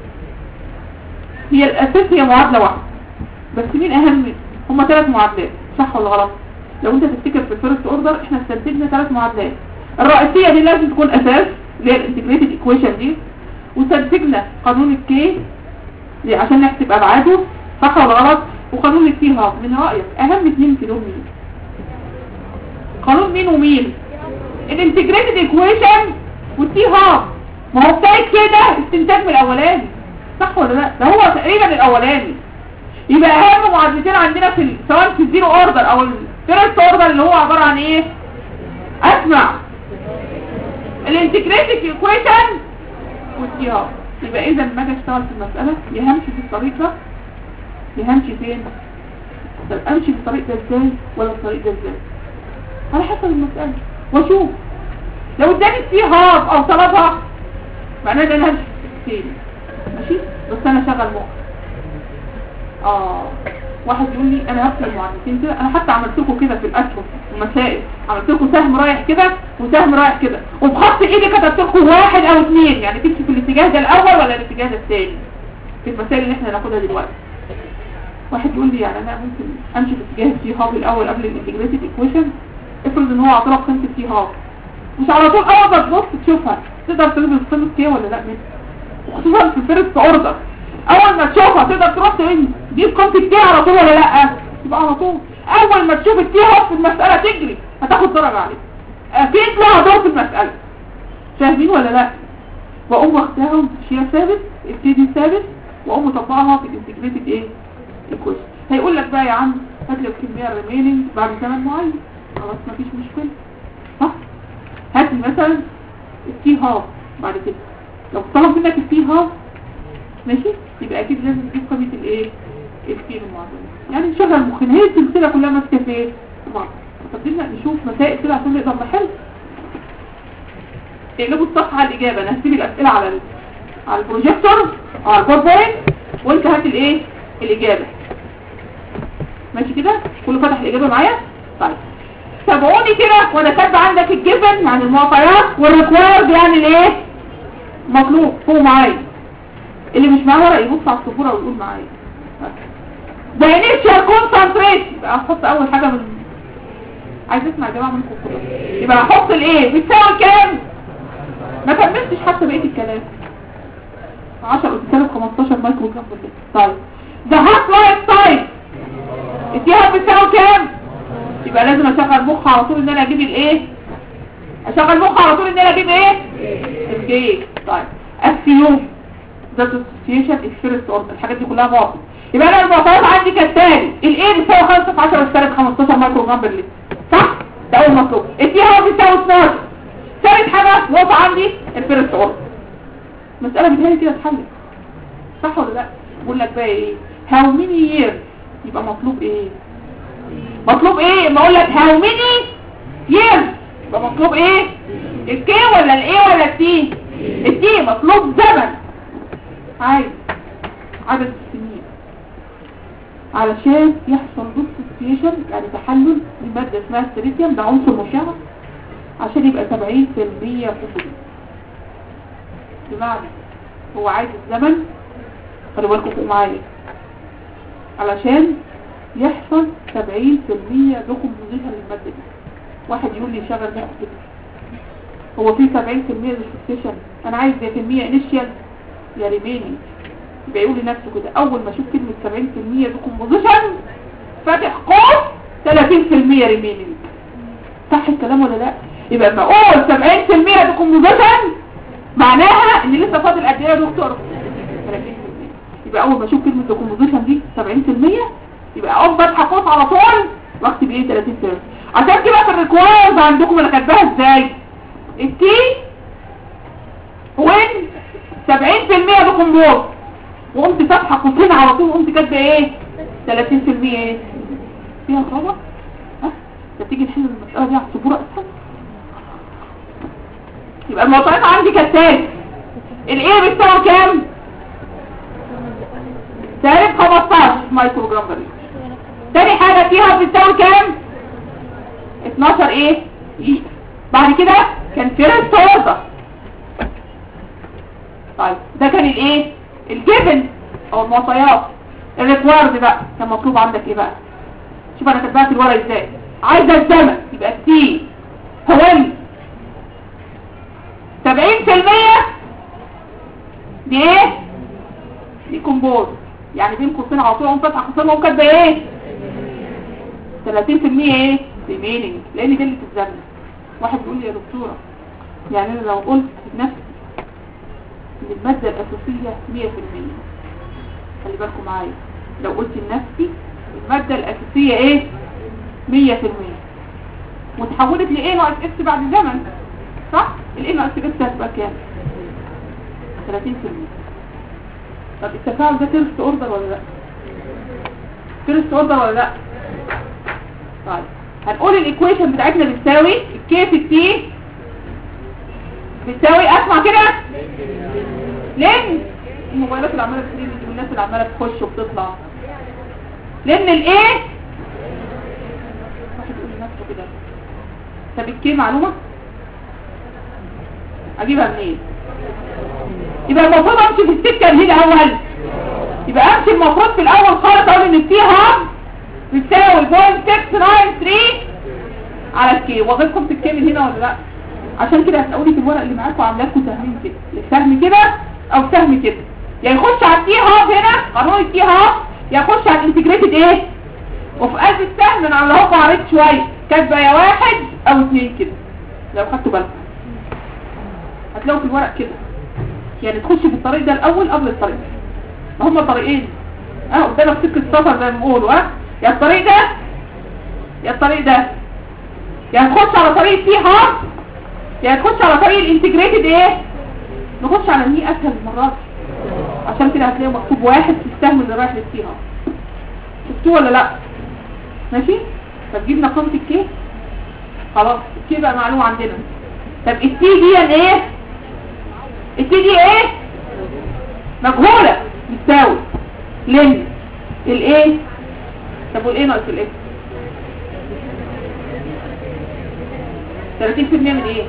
هي الاساس هي معادلة واحدة بس مين اهم هما ثلاث معادلات صح ولا غلط لو انت تفتكر في الفيرست اوردر احنا استنتجنا ثلاث معادلات الرئيسية دي لازم تكون اساس اللي هي الانتجريتد ايكويشن دي واستنتجنا قانون الكي عشان نحسب ابعاده صح ولا غلط وقانون التي هاب من رأيك اهم اتنين في دول مين قانون مين ومين الانتجريتد ايكويشن والتي هاب ما هو بتاعك كده استنتاج من الاولاني صح ولا لا ده هو تقريبا الاولاني يبقى اهم معادلتين عندنا في ال- سواء في الزيرو اوردر او الفيرست اوردر اللي هو عباره عن ايه اسمع الانتجريتد ايكويشن والتي هاب يبقى اذا لما اجي اشتغل في المساله يا همشي في الطريق ده يا همشي فين طب امشي في الطريق ده ازاي ولا الطريق ده ازاي على حسب المساله واشوف لو اداني التي هاب او طلبها معناه ان انا همشي في التاني ماشي بس انا شغل مخ اه واحد يقول لي انا هكتب المعادلتين كده انا حتى عملت لكم كده في الاشهر والمسائل عملت لكم سهم رايح كده وسهم رايح كده وبخط ايدي كتبت لكم واحد او اثنين يعني تمشي في الاتجاه ده الاول ولا الاتجاه ده الثاني في المسائل اللي احنا هناخدها دلوقتي واحد يقول لي يعني انا ممكن امشي في اتجاه التي هاب الاول قبل الانتجريتد ايكويشن افرض ان هو اعطاك قيمه التي هاب مش على طول اول ما تبص تشوفها تقدر تلبس قيمه كي ولا لا منها وخصوصا في الفيرست اوردر اول ما تشوفها تقدر تروح تقول دي قيمه التي على طول ولا لا يبقى على طول اول ما تشوف التي هاب في المساله تجري هتاخد درجه عليه اكيد لها دور في المساله فاهمين ولا لا واقوم واخداهم شيء ثابت التي ثابت واقوم مطبقها في الانتجريتد ايه الكويشن هيقول لك بقى يا عم هات لي الكميه الريميننج بعد زمن معين خلاص مفيش مشكله صح هات لي مثلا التي هاب بعد كده لو طلب منك التي هاب ماشي يبقى اكيد لازم تجيب قيمه الايه التي المعادله يعني نشغل مخنا هي السلسله كلها ماسكه في ايه في بعض فبدنا نشوف مسائل كده عشان نقدر نحل اقلبوا الصفحه على الاجابه انا هسيب الاسئله على ال... على البروجيكتور او على الباوربوينت وانت هات الايه الاجابه ماشي كده كله فتح الاجابه معايا طيب تابعوني كده وانا كاتبه عندك الجبن يعني المعطيات والريكوايرد يعني الايه مطلوب فوق معايا اللي مش معاه ورق يبص على السبوره ويقول معايا ده initial concentration يبقى احط اول حاجه من عايز اسمع يا جماعه منكم كده يبقى احط الايه بتساوي كام ما كملتش حتى بقيه الكلام 10 بتساوي 15 مايكرو جرام في اللتر. طيب ده هاف لايف تايم اديها بتساوي كام يبقى لازم اشغل مخ على طول ان انا اجيب الايه اشغل مخ على طول ان انا اجيب ايه الجي طيب السيوم ده association الفيرست اوردر الحاجات دي كلها معطى يبقى انا المعطيات عندي كالتالي الايه بتساوي 5 في 10 سالب 15 مايكرو جرام باللتر صح ده اول مطلوب التي هو بتساوي 12 ثالث حاجه نقطه عندي الفيرست اوردر المساله بتهيألي كده اتحلت صح ولا لا بقول لك بقى ايه how many years يبقى مطلوب ايه مطلوب ايه ما اقول لك how many years يبقى مطلوب ايه الكي ولا الايه ولا التي التي مطلوب زمن عايز عدد السنين علشان يحصل دوكسيشن يعني تحلل لمادة اسمها السيليسيوم ده عنصر مشع عشان يبقى 70% قبول بمعنى هو عايز الزمن خلي بالكم فوق معايا علشان يحصل 70% دوكومبوزيشن للمادة دي واحد يقول لي شغل نفسه كده هو في 70% ريسبستيشن انا عايز ده كمية انيشيال يا ريميني يبقى يقول لنفسه كده اول ما اشوف كلمة 70% دوكومبوزيشن فاتح قوس 30% ريميني صح الكلام ولا لا يبقى لما اقول 70% دوكومبوزيشن معناها ان لسه فاضل قد ايه يا دكتور 30% يبقى اول ما اشوف كلمه دوكومبوزيشن دي 70% يبقى اقوم فاتحه قوس على طول واكتب ايه 30% عشان كده في الريكوايرز عندكم انا كاتباها ازاي التي وين 70% دوكومبوز وقمت فاتحه قوسين على طول وقمت كاتبه ايه 30% ايه فيها صعوبه ها ده تيجي نحل المساله دي على السبوره اسهل يبقى المعطيات عندي كالتالي الايه بتساوي كام سالب 15 مايكرو جرام بريد تاني حاجة فيها بتساوي كام 12 ايه ايه بعد كده كان فيرست اوردر طيب ده كان الايه الجبن او المعطيات الريكوارد بقى كان مطلوب عندك ايه بقى شوف انا كاتباها في الورق ازاي عايزه الزمن يبقى التي هو ال 70% دي ايه دي كومبوز يعني بين قوسين على طول فاتحه قوسين وهم كاتبه ايه 30% ايه ريميننج لان دي اللي الزمن واحد بيقول لي يا دكتوره يعني انا لو قلت نفس ان الماده الاساسيه 100% خلي بالكم معايا لو قلت لنفسي الماده الاساسيه ايه 100% وتحولت لايه ناقص اكس بعد زمن صح الايه ناقص اكس هتبقى كام 30% طب التفاعل ده فيرست اوردر ولا لا فيرست اوردر ولا لا طيب هنقول الايكويشن بتاعتنا بتساوي الكي في التي بتساوي اسمع كده لان الموبايلات اللي عماله تريد والناس اللي عماله تخش وبتطلع لان الايه واحد يقول لنفسه كده طب الكي معلومه اجيبها منين يبقى المفروض امشي في السكه اللي هي الاول يبقى امشي المفروض في الاول خالص اقول ان التي هاب بتساوي 0.693 على الكي وظيفتكم تتكي من هنا ولا لا عشان كده هتلاقوني في الورق اللي معاكم عامله لكم سهمين كده سهم كده او سهم كده يا يخش على التي هاب هنا قانون التي هاب يا يخش على الانتجريتد ايه وفي قلب السهم انا عامله لكم عريض شويه كاتبه يا واحد او اثنين كده لو خدتوا بالكم هتلاقوا في الورق كده يعني تخش في الطريق ده الاول قبل الطريق ده ما هما طريقين اه قدامك سكه سفر زي ما بيقولوا ها يا الطريق ده يا الطريق ده يا تخش على طريق سي هاب يا تخش على طريق الانتجريتد ايه نخش على الني اسهل المرات عشان كده هتلاقي مكتوب واحد في السهم اللي رايح للسي هاب شفتوه ولا لا ماشي طب جبنا قيمه الكي خلاص الكي بقى معلوم عندنا طب التي دي ايه التي دي ايه مجهولة بتساوي لن الايه طب والايه ناقص الايه 30% من ايه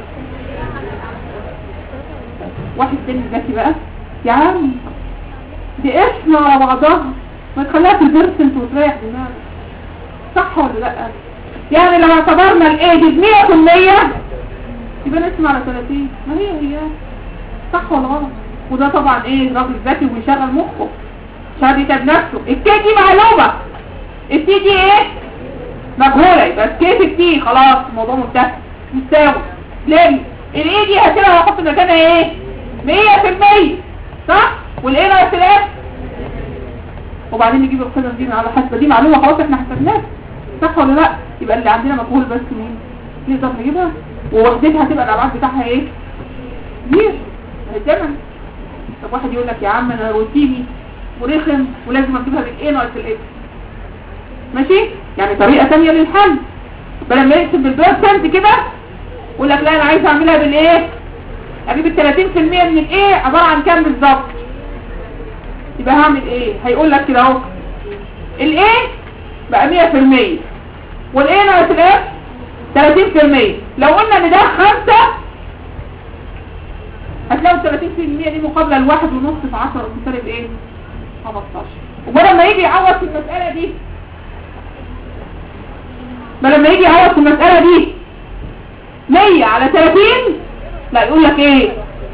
واحد تاني ذكي بقى يا عم دي اسم على بعضها ما تخليها في البرسنت وتريح دماغك صح ولا لا يعني لو اعتبرنا الايه دي ب 100% يبقى نقسم على 30 ما هي هي صح ولا غلط وده طبعا ايه راجل ذكي ويشغل مخه عشان يتعب نفسه الكي دي معلومه التي دي ايه مجهوله يبقى الكي في التي خلاص الموضوع منتهي يساوي لم الايه دي هتبقى هحط مكانها ايه 100% صح والايه ناقص الايه وبعدين نجيب القيمه دي على حسب دي معلومه خلاص احنا حسبناها صح ولا لا يبقى اللي عندنا مجهول بس مين نقدر نجيبها ووحدتها هتبقى الابعاد بتاعها ايه كبير الزمن طب واحد يقول لك يا عم انا روتيني ورخم ولازم اجيبها بالايه ناقص الاكس ماشي يعني طريقه ثانيه للحل بدل ما يكتب بالبرسنت كده يقول لك لا انا عايز اعملها بالايه اجيب ال 30% من الايه عباره عن كام بالظبط يبقى هعمل ايه هيقول لك كده اهو الايه بقى 100% والايه ناقص الايه 30% لو قلنا ان ده 5 هتلاقوا 30% دي مقابله لواحد ونص في 10 بتساوي ايه 15 وبدل ما يجي يعوض في المساله دي ما لما يجي اهوت في المسألة دي 100 على 30 لا يقول لك ايه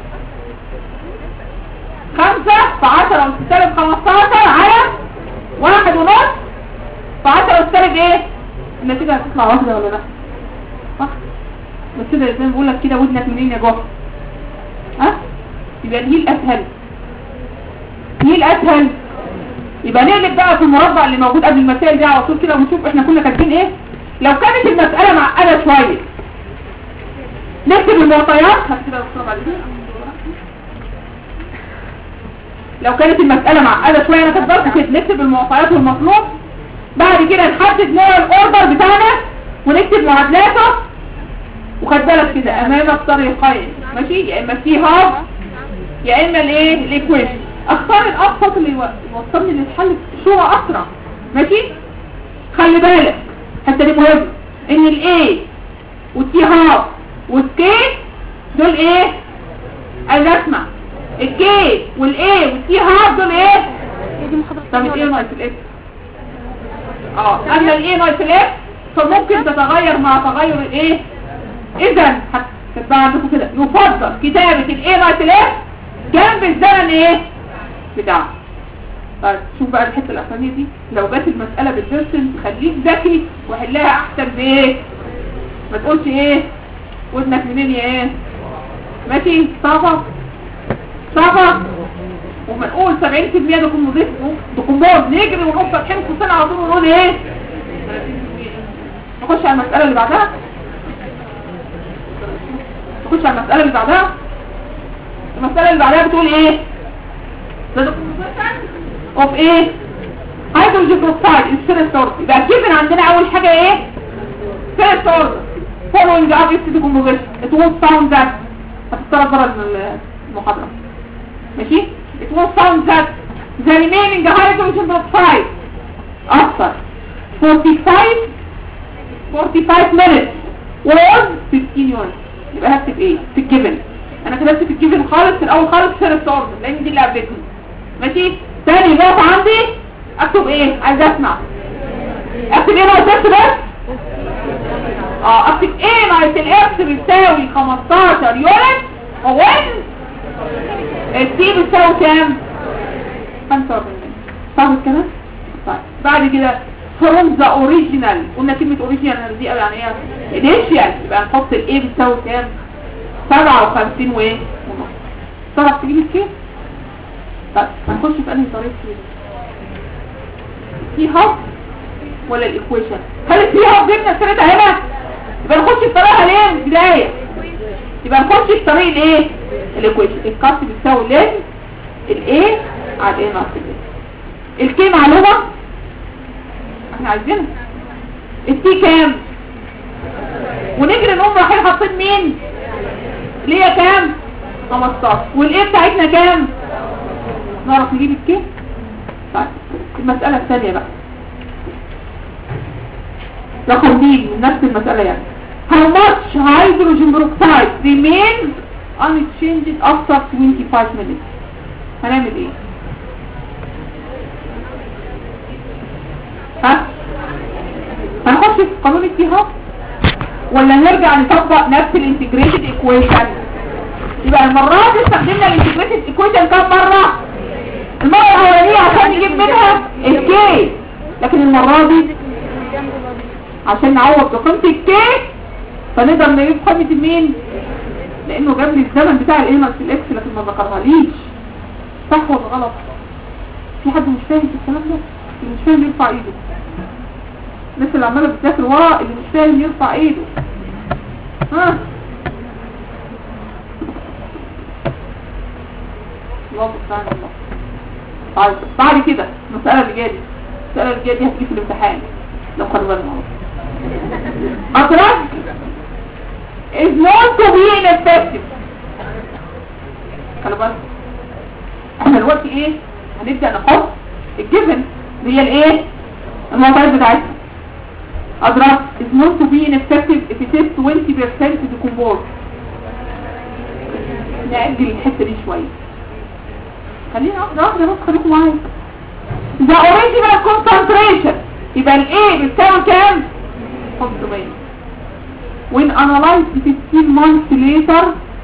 5 في 10 وتستلم 15 على واحد ونص في 10 وتستلم ايه النتيجة هتطلع واحدة ولا لا صح بس كده زي ما بقول لك كده ودنك منين يا جوه ها يبقى دي الاسهل دي الاسهل يبقى نقلب بقى في المربع اللي موجود قبل المسائل دي على طول كده ونشوف احنا كنا كاتبين ايه لو كانت المسألة معقدة شوية نكتب المعطيات هكتبها بسرعة بعد كده. لو كانت المسألة معقدة شوية انا كاتبه كده نكتب المعطيات والمطلوب بعد كده نحدد نوع الاوردر بتاعنا ونكتب معادلاته وخد بالك كده امامك طريقين ماشي يا اما في هاف يا اما الايه الايكويشن اختار الابسط اللي يو- يوصلني للحل بصوره اسرع ماشي خلي بالك الحته دي مهمه ان الاي والتي هاف والكي دول ايه عايز اسمع الكي والاي والتي هاف دول ايه هي دي محاضرة طب تانية الايه ولا ناقص الاكس اه اما الايه ناقص الاكس فممكن تتغير مع تغير الايه اذا هتبقى عندكم كده يفضل كتابة الايه ناقص الاكس جنب الزمن ايه بتاعه طيب شوف بقى الحته الاخرانيه دي لو جت المساله بالبيرسن خليك ذكي وحلها احسن بايه ما تقولش ايه ودنك منين يا ايه ماشي صعبه صعبه وما نقول 70% ده كومبوزيت ده كومبوز نجري ونقول فاتحين كوسين على طول ونقول ايه 30% نخش على المساله اللي بعدها نخش على المساله اللي بعدها المساله اللي بعدها بتقول ايه ده اوف ايه هيدروجين بروكسايد الفيرست اوردر يبقى كيفن عندنا اول حاجه ايه فيرست اوردر following the obvious decomposition it was found that هتضطرب بره المحاضره ماشي it was found that the remaining hydrogen peroxide after 45 45 minutes was 15 units يبقى هكتب ايه في الجبن انا كتبت في الجبن خالص في الاول خالص فيرست اوردر لان دي اللي قابلتني ماشي تاني نقطة عندي اكتب ايه عايز اسمع اكتب ايه ناقص اكس بس اه اكتب ايه ناقص الاكس بيساوي 15 يونت وين التي بتساوي كام 45 فاهم الكلام طيب بعد كده from the original قلنا كلمة original دي يعني ايه initial يبقى نحط الايه بتساوي كام 57 وايه ونص تعرف تجيب الكيس طيب هنخش في انهي طريق فيه في هاب ولا الايكويشن هل في هاب جبنا سيرتها هنا يبقى نخش في طريقها ليه من البدايه يبقى نخش في طريق الايه الايكويشن الكاست بتساوي لين الايه على الايه ناقص الايه الكي معلومه احنا عايزينها التي كام ونجري نقوم رايحين حاطين مين اللي هي كام 15 والايه بتاعتنا كام نعرف نجيب الكيف طيب المسألة الثانية بقى رقم بي من نفس المسألة يعني how much hydrogen peroxide remains unchanged after 25 minutes هنعمل ايه ها هنخش في قانون التهاب ولا نرجع نطبق نفس الانتجريتد ايكويشن يبقى المرة دي استخدمنا الانتجريتد ايكويشن كام مرة المرة الاولانية عشان نجيب منها الكي لكن المرة دي عشان نعوض بقيمة الكي فنقدر نجيب قيمة مين لانه جاب لي الزمن بتاع الايه ناقص الاكس لكن ما ذكرها ليش صح ولا غلط في حد مش فاهم في الكلام ده اللي مش فاهم يرفع ايده الناس اللي عماله بتذاكر ورا اللي مش فاهم يرفع ايده ها الله سبحان الله طيب بعد كده المسألة اللي جاية دي المسألة اللي جاية دي هتيجي في الامتحان لو خدوا بالنا اهو أدرج is known to be ineffective خلوا بالك احنا دلوقتي ايه هنبدأ نحط الجبن اللي هي الايه المعطيات بتاعتنا أدرج is known to be ineffective if it is 20% decompose نأجل الحتة دي شوية خلينا واحدة واحدة بس خليكم معايا the original concentration يبقى ال A بتساوي كام 500 when analyzed 15 months later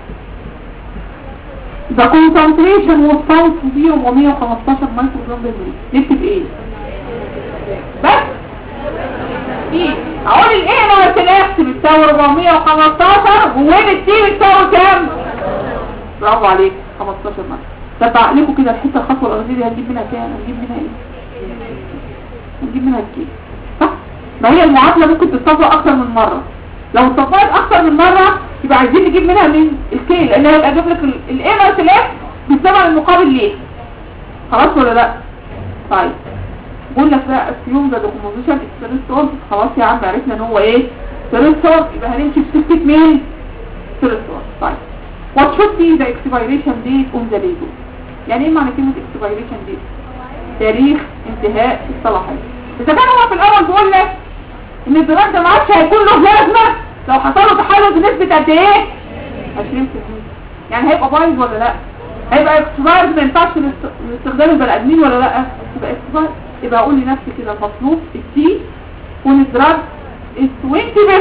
the concentration was found to be 415 مايكروجرام بالملي نكتب ايه بس ايه اقول الايه ناقص الاكس بتساوي 415 وين التي بتساوي كام برافو عليك 15 مره طب بعقلكم كده الحته الخطوه الاولانيه دي هنجيب منها كام هنجيب منها ايه هنجيب منها الكي صح ما هي المعادله ممكن تتطبق اكتر من مره لو اتطبقت اكتر من مره يبقى عايزين نجيب منها من الكي لان هيبقى جاب لك الايه ناقص الاكس بالزمن المقابل ليه خلاص ولا لا طيب بقول لك بقى assume the decomposition is first order خلاص يا عم عرفنا ان هو ايه first order يبقى هنمشي في سكة مين first order طيب what should be the expiration date on the label يعني ايه معنى كلمة expiration date تاريخ انتهاء الصلاحية اذا كان هو في الاول بيقول لك ان الدراسة ده ما عادش هيكون له لازمة لو حصل له تحلل بنسبة قد ايه 20% يعني هيبقى بايظ ولا لا هيبقى اكسبايرد ما ينفعش لاستخدام البني ادمين ولا لا يبقى اكسبايرد يبقى اقول لنفسي كده المطلوب التي والدراج is 20%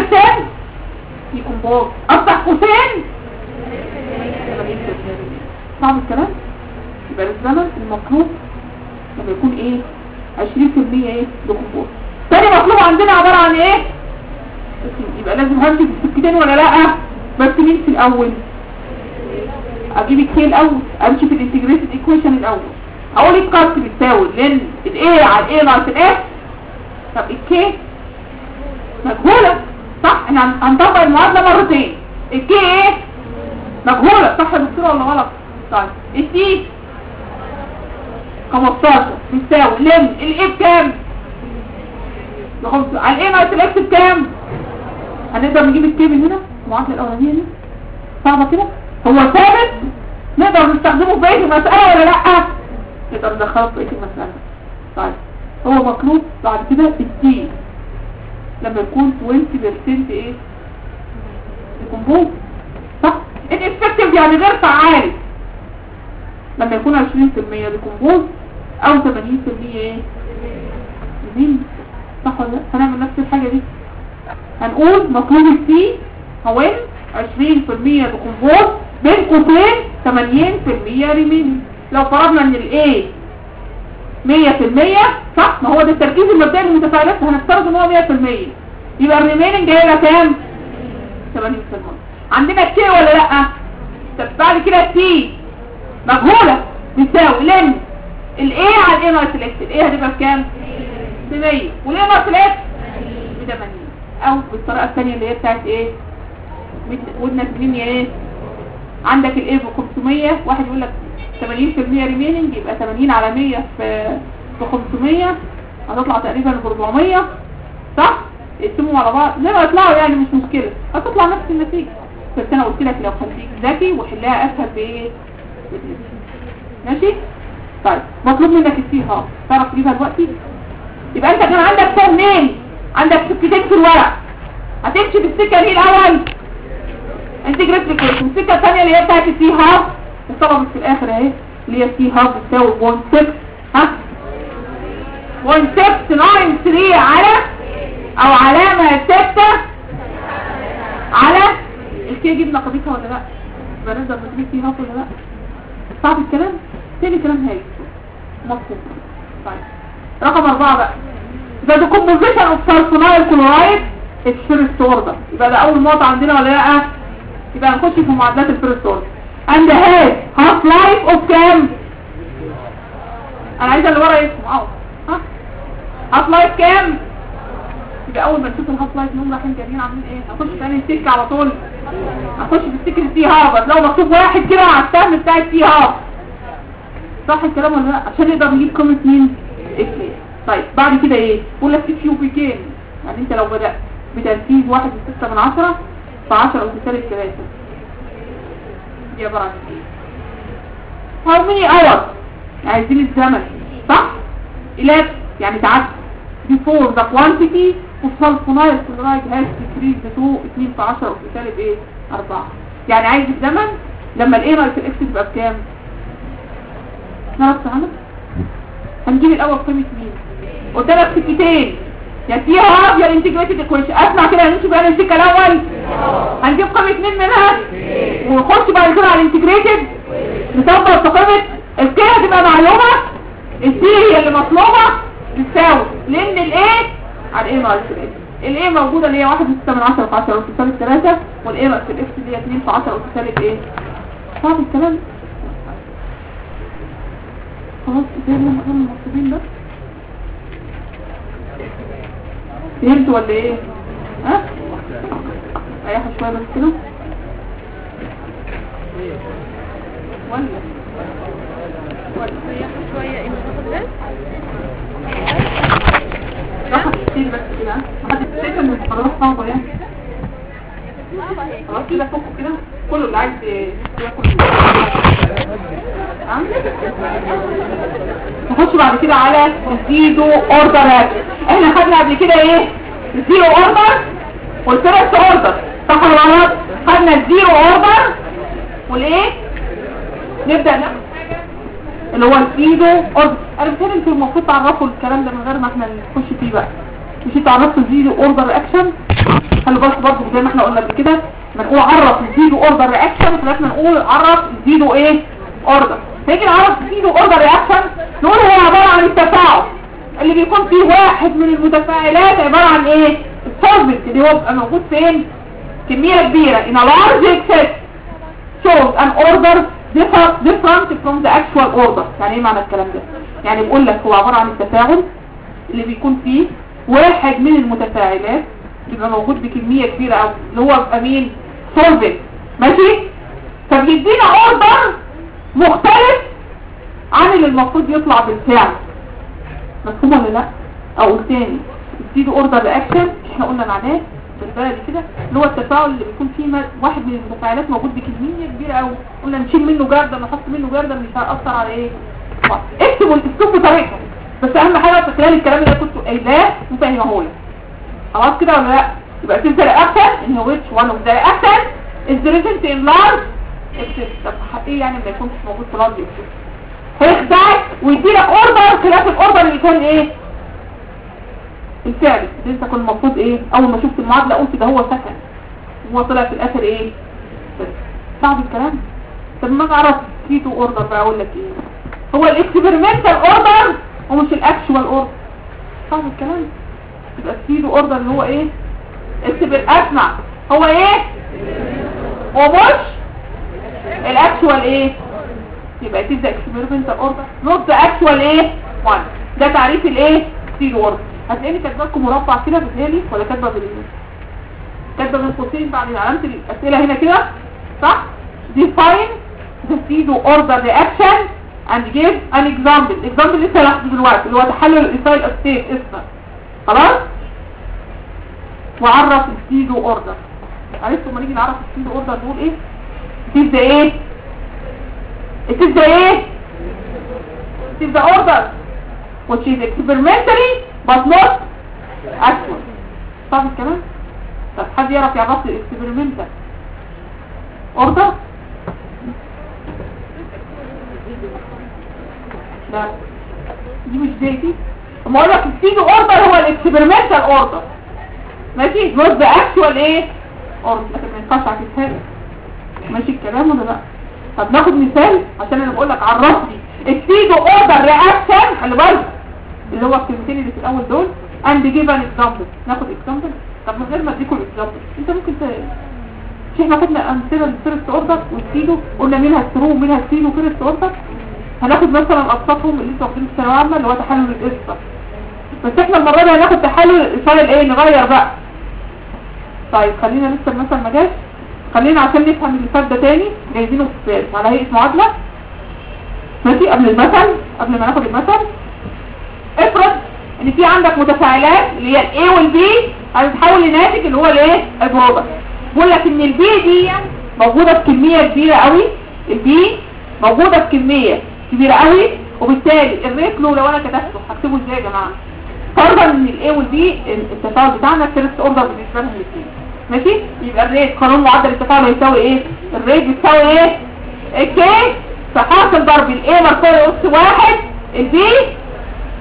يكمبوز افتح قوسين صعب الكلام يبقى الزمن المطلوب لما يكون ايه 20% ايه ديكمبوز تاني مطلوب عندنا عبارة عن ايه يبقى لازم همشي في السكتين ولا لا بس مين في الاول اجيب الكي الاول امشي في الانتجريتد ايكويشن الاول اقول الكارت بتساوي لان الايه على الايه ناقص الاف طب الكي مجهوله صح احنا هن- هنطبق المعادله مرتين الكي ايه مجهوله صح يا دكتوره ولا غلط طيب التي 15 بتساوي لن الايه بكام بخمسة. على الايه ناقص الاكس بكام هنقدر نجيب الكي من هنا المعادله الاولانيه دي صعبه كده هو ثابت نقدر نستخدمه في بقيه المساله ولا لا نقدر ندخله في بقيه المساله طيب هو مطلوب بعد كده التي لما يكون 20% ايه ديكمبوز صح الافكتيف يعني غير فعال لما يكون 20% ديكمبوز او 80% ايه مين صح ولا لا هنعمل نفس الحاجه دي هنقول مطلوب التي هو 20% ديكمبوز بين قوسين 80% ريمين لو فرضنا ان الايه 100% صح ما هو ده التركيز المبدئي للمتفاعلات هنفترض ان هو 100% يبقى الريميننج هيبقى كام 80% عندنا التي ولا لا طب بعد كده التي مجهوله بتساوي لن الايه على الايه ناقص الاكس الايه هتبقى بكام ب 100 والايه ناقص الاكس ب 80 او بالطريقه الثانيه اللي هي بتاعت ايه مد- ودنك منين يا ايه عندك الايه ب 500 واحد يقول لك 80% ريميننج يبقى 80 على 100 في في 500 هتطلع تقريبا ب 400 صح اقسموا على بعض زي ما يطلعوا يعني مش مشكله هتطلع نفس النتيجه بس انا قلت لك لو خليك ذكي وحلها اسهل بايه بالنسبة. ماشي طيب مطلوب منك السي ها تعرف تجيبها دلوقتي يبقى انت كان عندك فهمين عندك سكتين في الورق هتمشي في السكه دي الاول انتجريت ريكويشن السكه الثانيه اللي هي بتاعت السي هاب وطلبت في الاخر اهي اللي هي السي هاب بتساوي 1.6 ها 1.693 على او علامه 6 على الكي جبنا قضيتها ولا لا يبقى نقدر نجيب السي هاب ولا لا صعب الكلام تاني كلام هاي مطلوب طيب رقم أربعة بقى The decomposition of sulfonyl chloride is first order يبقى ده أول نقطة عندنا ولا لأ يبقى هنخش في معادلات الفيرست اوردر and has half life of كام أنا عايزة اللي ورا اسمه أهو ها half life كام يبقى أول ما نشوف الهاف لايف نقوم رايحين جايين عاملين إيه هنخش في أنهي سكة على طول هنخش في السكة التي هاب لو مكتوب واحد كده على السهم بتاع التي هاب صح الكلام ولا لا عشان نقدر نجيب قيمه مين اكس طيب بعد كده ايه بقول لك في بيكين يعني انت لو بدات بترتيب واحد وستة من عشرة في عشرة وتسالب ثلاثة دي عبارة عن ايه how many hours عايزين الزمن صح إلى يعني تعدي before the quantity of sulfonyl chloride has decreased to 2 في 10 وتسالب ايه 4 يعني عايز الزمن لما الايه ناقص الاكس تبقى بكام نعرف تعالى هنجيب الاول قيمة مين قدامك سكتين يا تي هاف يا الانتجريتد ايكويشن اسمع كده هنمشي بقى نمسك الاول هنجيب قيمه اتنين منها ونخش بعد كده على الانتجريتد نطبق في قيمه الكي هتبقى معلومه السي هي اللي مطلوبه تساوي لان الايه على الايه ناقص الايه الايه موجوده اللي هي 1 6 من 10 في 10 وتساوي 3 والايه ناقص الاكس دي 2 في 10 وتساوي ايه صعب الكلام خلاص كده من غير المكتوبين ده فهمت ولا ايه ها ريحوا شويه بس كده ولا ولا ريحوا شوية ايه مش هاخد بالك راحة كتير بس كده ها؟ محدش شايف ان القرارات صعبة يعني خلاص كده فكوا كده كله اللي عايز ياكل ها؟ نخش بعد كده على الزيرو اوردر احنا خدنا قبل كده ايه الزيرو اوردر والفيرست اوردر صح ولا غلط خدنا الزيرو اوردر والايه نبدا ناخد اللي هو الزيرو اوردر انا بتهيألي انتوا المفروض تعرفوا الكلام ده من غير ما احنا نخش فيه بقى مش انتوا عرفتوا الزيرو اوردر رياكشن خلي بالك برضه زي ما احنا قلنا قبل كده ما نقول عرف الزيرو اوردر رياكشن خلينا نقول عرف الزيرو ايه اوردر نيجي نعرف الزيرو اوردر رياكشن نقول هو عباره عن التفاعل اللي بيكون فيه واحد من المتفاعلات عباره عن ايه السولفنت اللي هو بيبقى موجود فين كميه كبيره in a large excess shows an order differ- different from the actual order يعني ايه معنى الكلام ده يعني بيقول لك هو عباره عن التفاعل اللي بيكون فيه واحد من المتفاعلات بيبقى موجود بكمية كبيرة قوي اللي هو بيبقى مين solvent ماشي فبيدينا اوردر مختلف عن اللي المفروض يطلع بالفعل مفهوم ولا لا او تاني بتدي اوردر رياكشن احنا قلنا معناه بالبلدي كده اللي هو التفاعل اللي بيكون فيه م- واحد من المتفاعلات موجود بكمية كبيرة قوي قلنا نشيل منه جردة نحط منه جردة مش هيأثر على ايه اكتبوا الاسلوب بطريقتهم بس اهم حاجة في خلال الكلام اللي كنت قايلاه مفهمه لك خلاص كده ولا لا يبقى في reaction in which one of the reaction is present in large excess طب ايه يعني ما يكونش موجود في large excess هيخدعك ويديلك اوردر خلاف الاوردر اللي كان ايه الفعل اللي انت كنت المفروض ايه اول ما شفت المعادله قلت ده هو سكن هو طلع في الاخر ايه بس. صعب الكلام طب ما اعرف كيتو اوردر بقى اقول لك ايه هو الاكسبيرمنتال اوردر ومش الاكشوال اوردر صعب الكلام يبقى الكيتو اوردر اللي هو ايه اكتب اسمع هو ايه ومش الاكشوال ايه يبقى تبدا اكسبيرمنتال اوردر نوت ذا اكشوال ايه 1 ده تعريف الايه كيتو اوردر هتلاقيني كاتبه لكم مربع كده بتهيألي ولا كاتبه بال كاتبه بين قوسين بعد علامه الاسئله هنا كده صح define the pseudo order reaction and give an example example لسه لاحظه دلوقتي اللي هو تحلل الايثايل استيت اسمه خلاص وعرف السيدو اوردر عرفتوا لما نيجي نعرف السيدو اوردر دول ايه تبدا ايه تبدا ايه تبدا اوردر which is experimentally but not actual صح الكلام طب حد يعرف يعرف لي الاكسبيرمنتال اوردر لا دي مش ديتي اما اقول لك السيدو اوردر هو الاكسبيرمنتال اوردر ماشي نوت ذا اكشوال ايه اوردر لكن ما ينفعش اعكسها لك ماشي الكلام ولا لا طب ناخد مثال عشان انا بقول لك عرف لي السيدو اوردر رياكشن خلي بالك اللي هو الكلمتين اللي في الاول دول and give an example ناخد example طب من غير ما اديكم الاكزامبل انت ممكن ت... مش احنا خدنا امثله للفيرست اوردر والسيدو قلنا منها الثرو ومنها السيدو فيرست اوردر هناخد مثلا ابسطهم اللي انتوا واخدين في الثانويه العامه اللي هو تحلل القصه بس احنا المره دي هناخد تحلل الفايل ايه نغير بقى طيب خلينا لسه المثل ما جاش خلينا عشان نفهم اللي فات ده تاني جايبينه في على هيئه معادله ماشي قبل المثل قبل ما ناخد المثل افرض ان في عندك متفاعلات اللي هي الاي والبي هتتحول لناتج اللي هو الايه البرودكت بقول لك ان البي دي موجوده بكميه كبيره قوي البي موجوده بكميه كبيره قوي وبالتالي الريت لو لو انا كتبته هكتبه ازاي يا جماعه فرضا ان الاي والبي التفاعل بتاعنا فيرست اوردر بالنسبه لهم الاثنين ماشي يبقى الريت قانون معدل التفاعل هيساوي ايه الريت بيساوي ايه الكي فحاصل ضرب الاي مرتبط اس واحد البي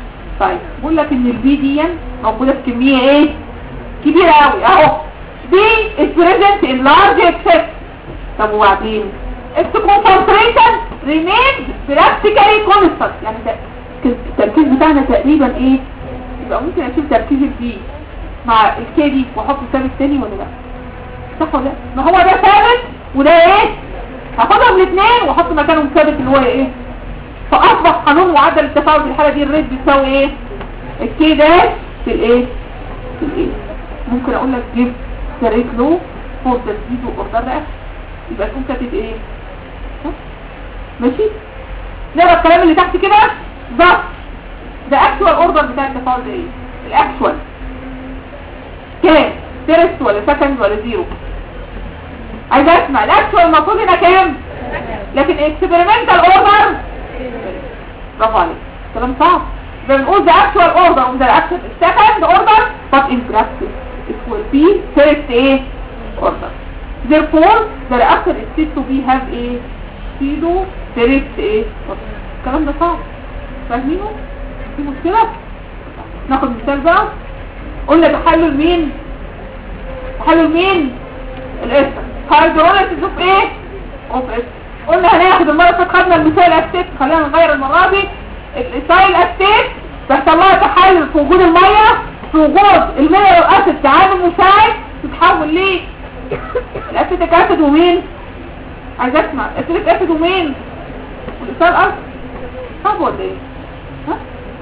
طيب بقول لك ان البي دي موجوده في كميه ايه كبيره قوي اهو دي is present in large excess طب وبعدين its concentration remains practically constant يعني ده التركيز بتاعنا تقريبا ايه يبقى ممكن اشيل تركيز البي مع الكي دي واحط ثابت تاني ولا لا صح ولا لا ما هو ده ثابت وده ايه هاخدهم الاثنين واحط مكانهم ثابت اللي هو ايه فاصبح قانون معدل التفاعل في الحاله دي الريت بيساوي ايه الكي داش في الايه في الايه ممكن اقول لك جيب سريت له فور تسديد واوردر رياكشن يبقى تقوم كاتب ايه ها؟ ماشي نقرا الكلام اللي تحت كده ده ده اكشوال اوردر بتاع التفاعل ده ايه الاكشوال كام فيرست ولا سكند ولا زيرو عايز اسمع الاكشوال المفروض هنا كام لكن اكسبيرمنتال اوردر برافو عليك كلام صعب بنقول the actual order on the action second order but in practice it will be first a order therefore the reactor is said to be have a pseudo first a order الكلام ده صعب فاهمينه في مشكلة ناخد مثال بقى قلنا تحلل مين تحلل مين الاستر هيدروليسيس اوف ايه اوف استر قلنا هناخد المرة اللي فاتت خدنا المثال استيت خلينا نغير المرة دي الاسايل استيت تحصل لها تحلل في وجود المية في وجود المينرال اسيد كعامل مساعد تتحول ليه الاسيتيك اسيد ومين عايز اسمع الاسيتيك اسيد ومين والاسايل اسيد صعب ولا ايه ها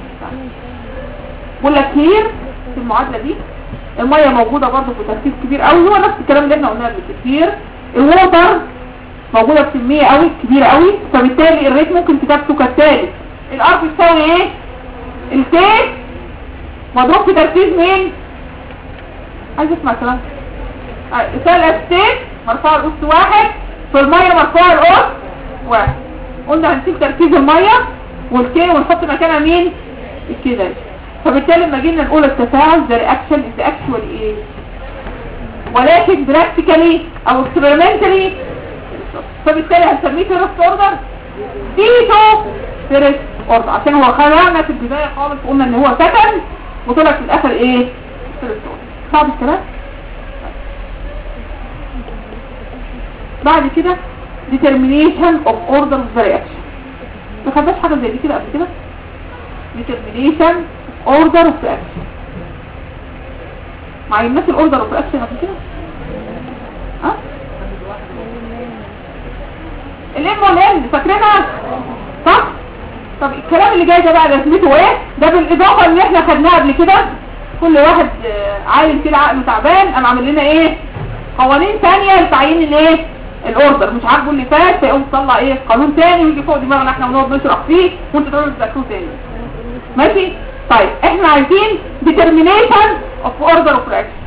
بقول لك هير في المعادله دي الميه موجوده برضه في تركيز كبير قوي هو نفس الكلام اللي احنا قلناه قبل كتير الووتر موجوده بكميه قوي كبيره قوي فبالتالي الريت ممكن تكتبه كالتالي الار بتساوي ايه الكي مضروب في تركيز مين عايز اسمع كلام مثال استيت مرفوع الاس واحد في الميه مرفوع الاس واحد قلنا هنسيب تركيز الميه والكي ونحط مكانها مين الكي ده فبالتالي لما جينا نقول التفاعل ده رياكشن از اكشوال ايه ولكن براكتيكالي او اكسبيرمنتالي فبالتالي هنسميه فيرست اوردر ديتو فيرست اوردر عشان هو خلقنا في البدايه خالص قلنا ان هو سكند وطلع في الاخر ايه فيرست اوردر صعب الكلام بعد كده determination of order of the reaction ما خدناش حاجه زي دي كده قبل كده determination of order of the reaction مع الناس الاوردر اوف اكشن قبل كده ها الام والان فاكرينها صح طب الكلام اللي جاي ده بقى لازمته ايه ده بالاضافه اللي احنا خدناها قبل كده كل واحد آه، عالم كده عقله تعبان قام عامل لنا ايه قوانين ثانيه لتعيين الايه الاوردر مش عاجبه اللي فات فيقوم طلع ايه قانون تاني ويجي فوق دماغنا احنا ونقعد نشرح فيه وانتوا تقعدوا تذاكروه تاني ماشي طيب احنا عايزين determination of order of reaction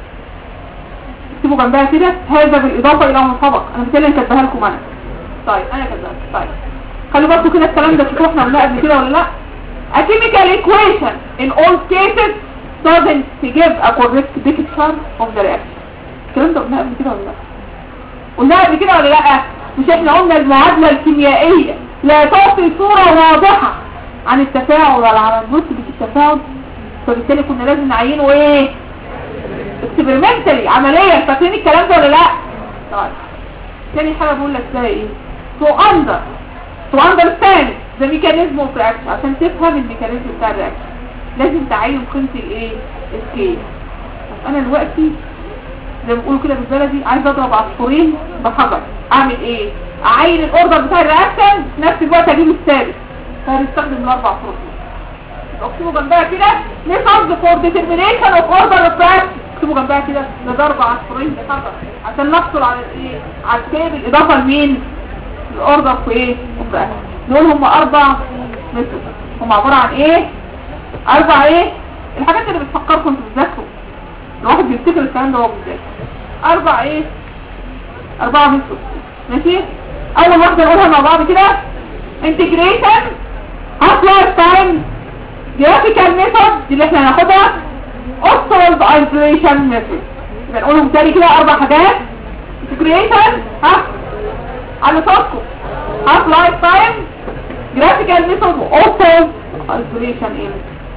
اكتبوا جنبها كده هذا بالاضافه الى ما سبق انا بتكلم كاتبها لكم انا طيب انا كاتبها طيب خلوا بالكم كده الكلام ده شوفوا احنا قلناه قبل كده ولا لا A chemical equation in all cases doesn't give a correct picture of the reaction الكلام ده قلناه قبل كده ولا لا قلناها قبل كده ولا لا مش احنا قلنا المعادلة الكيميائية لا تعطي صورة واضحة عن التفاعل ولا عن النسبة التفاعل فبالتالي كنا لازم نعينه ايه اكسبيرمنتالي عمليا فاكرين الكلام ده ولا لا طيب تاني حاجة بقول لك ده ايه to under to understand the mechanism of reaction عشان تفهم الميكانيزم بتاع الرياكشن لازم تعين قيمة الايه السكيل طب انا دلوقتي زي ما بيقولوا كده بالبلدي عايز اضرب عصفورين بحجر اعمل ايه اعين الاوردر بتاع الرياكشن في نفس الوقت اجيب الثابت فهنستخدم الاربع طرق اكتبوا جنبها كده ميثود فور ديترمينيشن اوف اوردر اوف اكتبوا جنبها كده ده ضرب عصفورين بحجر عشان نحصل على ايه على الكيب الاضافه لمين الاوردر في ايه اوف دول هم اربع ميثود هم عباره عن ايه اربع ايه الحاجات اللي بتفكركم انتوا بتذاكروا الواحد بيفتكر الكلام ده وهو بيذاكر اربع ايه اربعة ميثود ماشي اول واحدة نقولها مع بعض كده انتجريشن half life time graphical method دي اللي احنا هناخدها Oswald isolation method يبقى نقولهم تاني كده اربع حاجات integration ها على صوتكم half life time graphical method و Oswald isolation ايه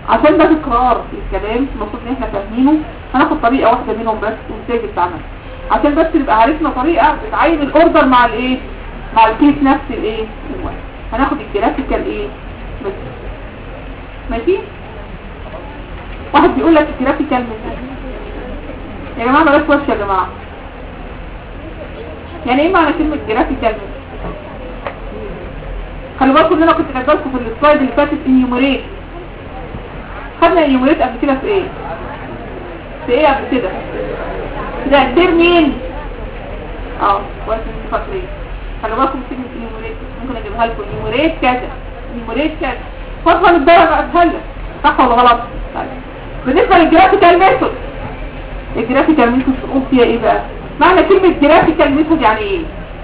عشان ده تكرار الكلام المفروض ان احنا فاهمينه هناخد طريقة واحدة منهم بس ونسجل بتاعنا عشان بس نبقى عرفنا طريقة بتعين الاوردر مع الايه مع الكيس نفس الايه هو هناخد الجرافيكال ايه بس ماشي واحد بيقول لك الجرافيكال ميثود يا جماعة بلاش وش يا جماعة يعني ايه معنى كلمة جرافيكال ميثود خلي بالكم ان انا كنت كاتبه لكم في السلايد اللي فاتت انيوميريت خدنا انيوميريت قبل كده في ايه في ايه قبل كده ده كتير مين اه كويس ان انتوا فاكرين خلي بالكم كلمه انيوميريت ممكن اجيبها لكم انيوميريت كذا انيوميريت كذا فضلا الدرجه اسهل صح ولا غلط طيب. بالنسبه للجرافيكال ميثود الجرافيكال ميثود تقول فيها ايه بقى معنى كلمه جرافيكال ميثود يعني ايه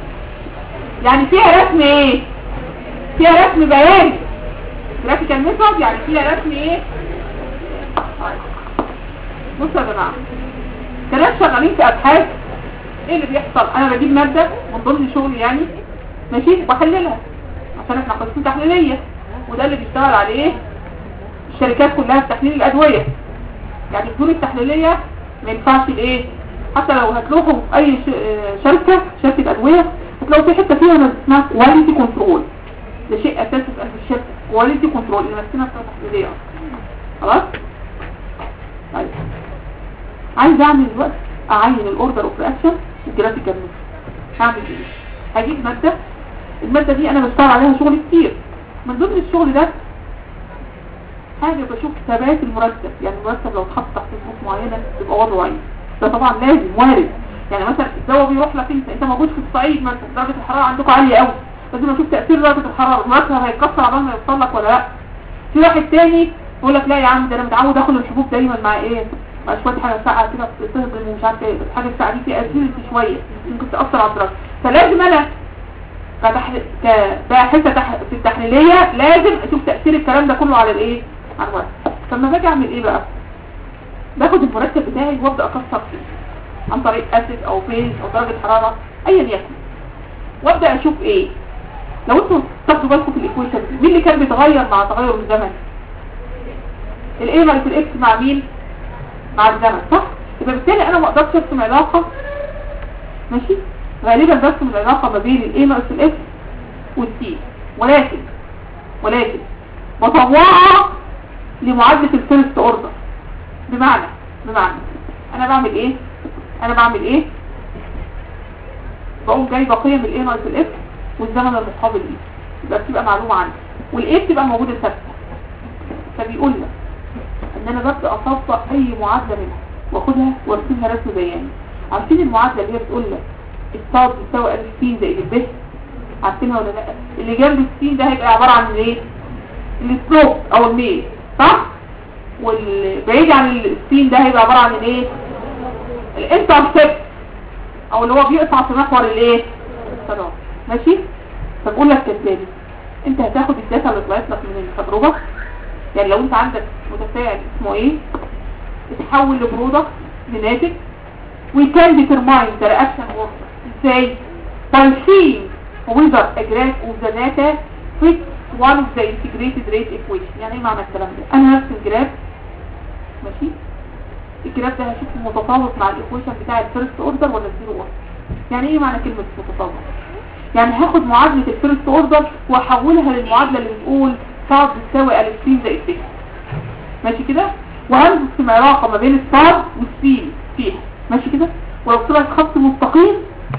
يعني فيها رسم ايه فيها رسم بياني جرافيكال ميثود يعني فيها رسم ايه طيب. بصوا يا جماعه كناس شغالين في ابحاث ايه اللي بيحصل انا بجيب ماده من ضمن شغلي يعني ماشي واحللها عشان احنا قسم تحليليه وده اللي بيشتغل عليه الشركات كلها في تحليل الادويه يعني بدون التحليليه ما ينفعش الايه حتى لو هتروحوا في اي ش... آه، شركه شركه ادويه هتلاقوا في حته فيها اسمها كواليتي كنترول ده شيء اساسي في قلب الشركه كواليتي كنترول اللي ماسكينها بتاع تحليليه أصلاً. خلاص طيب عايز اعمل دلوقتي اعين الاوردر اوف اكشن الجرافيكال ميثود هعمل ايه هجيب ماده الماده دي انا بشتغل عليها شغل كتير من ضمن الشغل ده حاجه بشوف ثبات المرتب يعني المرتب لو اتحط تحت ظروف معينه يبقى وضعه ايه ده طبعا لازم وارد يعني مثلا الدواء بيروح لك انت انت موجود في الصعيد مثلا درجه الحراره عندكم عاليه قوي لازم اشوف تاثير درجه الحراره المرتب هيتكسر عبال ما يوصل لك ولا لا في واحد تاني يقول لك لا يا عم ده انا متعود اخد الحبوب دايما مع ايه مع شويه حاجه ساقعه كده بتهضم ومش عارف ايه بس الحاجه الساقعه دي فيها اسيدتي شويه ممكن تاثر على الدرجه فلازم انا كتحل... كباحثه تح... في التحليليه لازم اشوف تاثير الكلام ده كله على الايه على الوزن فلما باجي اعمل ايه بقى باخد المركب بتاعي وابدا اكسر فيه عن طريق اسيد او بيز او درجه حراره ايا يكن وابدا اشوف ايه لو انتوا تاخدوا بالكم في الايكويشن مين اللي كان بيتغير مع تغير الزمن الايه ماينس الاكس مع مين مع الزمن صح يبقى بالتالي انا ما اقدرش ارسم علاقه ماشي غالبا برسم العلاقه ما بين الايه ناقص الاكس والتي ولكن ولكن بطوعها لمعادله الفيرست اوردر بمعنى بمعنى انا بعمل ايه انا بعمل ايه بقوم جايبه قيم الايه ناقص الاكس والزمن المقابل ليه يبقى بتبقى معلومه عندي والايه بتبقى موجوده ثابته فبيقول لك ان انا ببدا اطبق اي معادله منها واخدها وارسمها رسم بياني عارفين المعادله اللي هي بتقول لك الصاد بيساوي الف س زائد الب عارفينها ولا لا اللي جنب السين ده هيبقى عباره عن ايه السلوب او الميل صح والبعيد عن السين ده هيبقى عباره عن الايه الانترسبت او اللي هو بيقطع في محور الايه الصدام ماشي فبقول لك كالتالي انت هتاخد الداتا اللي طلعت لك من التجربه يعني لو انت عندك متفاعل اسمه ايه اتحول لبرودكت لناتج we can determine the reaction order ازاي by seeing whether a graph of the data fits one of the integrated rate equation يعني ايه معنى الكلام ده انا هرسم جراف ماشي الجراف ده هشوفه متطابق مع الايكويشن بتاع الفيرست اوردر ولا الزيرو اوردر يعني ايه معنى كلمه متطابق يعني هاخد معادله الفيرست اوردر واحولها للمعادله اللي بتقول صاد بتساوي الف س زائد ب ماشي كده وهرسم علاقه ما بين الصاد والسين فيها ماشي كده ولو طلعت خط مستقيم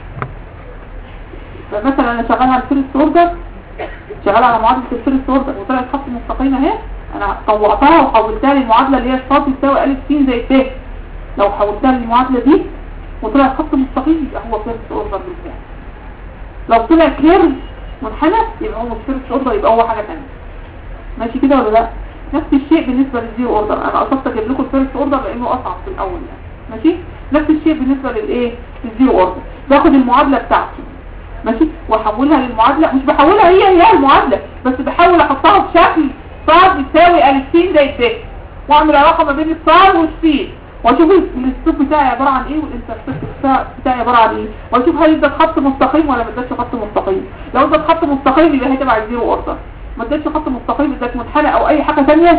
فمثلا انا شغال على الفيرست اوردر شغال على معادله الفيرست اوردر وطلعت خط مستقيم اهي انا طوعتها وحولتها للمعادله اللي هي الصاد بتساوي الف س زائد ب لو حولتها للمعادله دي وطلع خط مستقيم يبقى هو فيرست اوردر بالفعل لو طلع كيرف منحنى يبقى هو مش فيرست اوردر يبقى هو حاجه ثانيه ماشي كده ولا لا نفس الشيء بالنسبه للزيرو اوردر انا قصدت اجيب لكم الفيرست اوردر لانه اصعب في الاول يعني ماشي نفس الشيء بالنسبه للايه للزيرو اوردر باخد المعادله بتاعتي ماشي واحولها للمعادله مش بحولها هي هي المعادله بس بحاول احطها بشكل صاد بتساوي الف س زائد ب واعمل علاقه ما بين الصاد والسين واشوف الاسلوب بتاعي عباره عن ايه والانترسبت بتاعي عباره عن ايه واشوف هل ده خط مستقيم ولا ما اداش خط مستقيم لو ده خط مستقيم يبقى هي تبع الزيرو اوردر ما اداش خط مستقيم اداك منحنى او اي حاجه ثانيه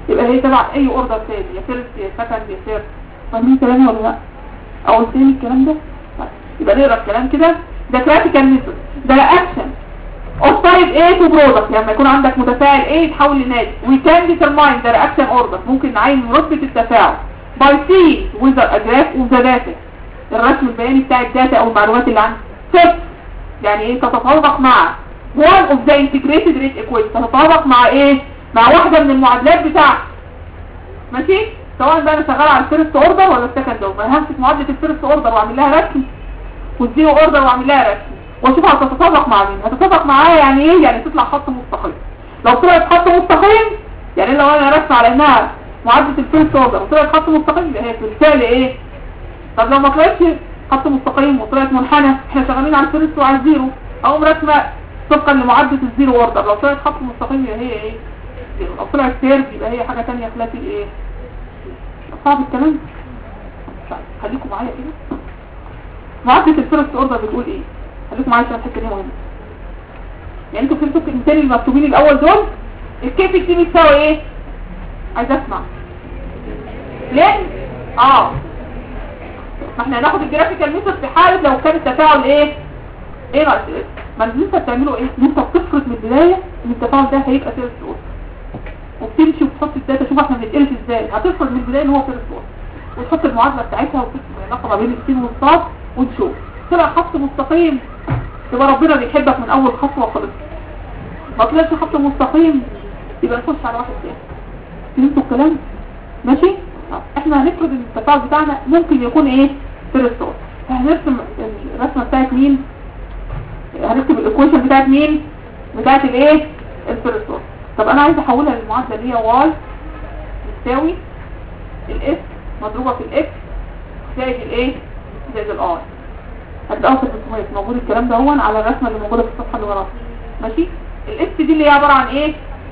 يبقى هي تبع اي اوردر تاني يا فيرست يا سكند يا ثيرد فاهمين كلامي ولا لا او قلت لي الكلام ده طيب. يبقى نقرا الكلام كده ده كلاسيكال ميثود ده اكشن of type A to product لما يكون عندك متفاعل A يتحول لناتج we can determine the reaction order ممكن نعين رتبة التفاعل by seeing with a graph of the data الرسم البياني بتاع الداتا او المعلومات اللي عندك set يعني ايه تتطابق مع one of the integrated rate equation تتطابق مع ايه مع واحدة من المعادلات بتاعتك ماشي سواء بقى انا شغال على الفيرست اوردر ولا السكند اوردر انا همسك معادلة الفيرست اوردر واعمل لها رسم والزيرو اوردر واعمل لها رسم واشوف هتتطابق مع مين هتتطابق معايا يعني ايه يعني تطلع خط مستقيم لو طلعت خط مستقيم يعني لو انا رسم على انها معادلة الفيرست اوردر وطلعت خط مستقيم يبقى هي بالفعل ايه طب لو ما طلعتش خط مستقيم وطلعت منحنى احنا شغالين على الفيرست وعلى الزيرو اقوم رسمه طبقا لمعادلة الزيرو اوردر لو طلعت خط مستقيم يبقى هي ايه زيرو لو طلعت سيرف يبقى هي حاجة تانية خلاف الايه صعب الكلام طيب خليكم معايا كده معادلة الفيرست اوردر بتقول ايه خليكم معايا عشان الحته دي مهمه يعني انتوا فهمتوا الكلمتين المكتوبين الاول دول الكيف دي بتساوي ايه عايز اسمع ليه اه ما احنا هناخد الجرافيكال ميثود في حاله لو كان التفاعل ايه ايه ناقص ايه ما اللي انت بتعمله ايه ان انت بتفرض من البدايه ان التفاعل ده هيبقى فيرست اوردر وبتمشي وتحط الداتا شوف احنا بنتقرف ازاي هتفرض من البدايه ان هو فيرست اوردر وتحط المعادله بتاعتها وتكتب العلاقه ما بين السين والصاد وتشوف طلع خط مستقيم يبقى ربنا بيحبك من اول خطوه خلص ما طلعش خط مستقيم يبقى نخش على واحد تاني فهمتوا الكلام ماشي طب احنا هنفرض ان التفاعل بتاعنا ممكن يكون ايه فيرست اوردر هنرسم الرسمه بتاعت مين هنكتب الايكويشن بتاعت مين بتاعت الايه الفيرست اوردر طب انا عايز احولها للمعادله اللي هي واي تساوي الاس مضروبه في الاكس زائد الايه زائد الار هتلاقوها في الرسومات موجود الكلام ده هون على الرسمه اللي موجوده في الصفحه اللي وراها ماشي الاس دي اللي هي عباره عن ايه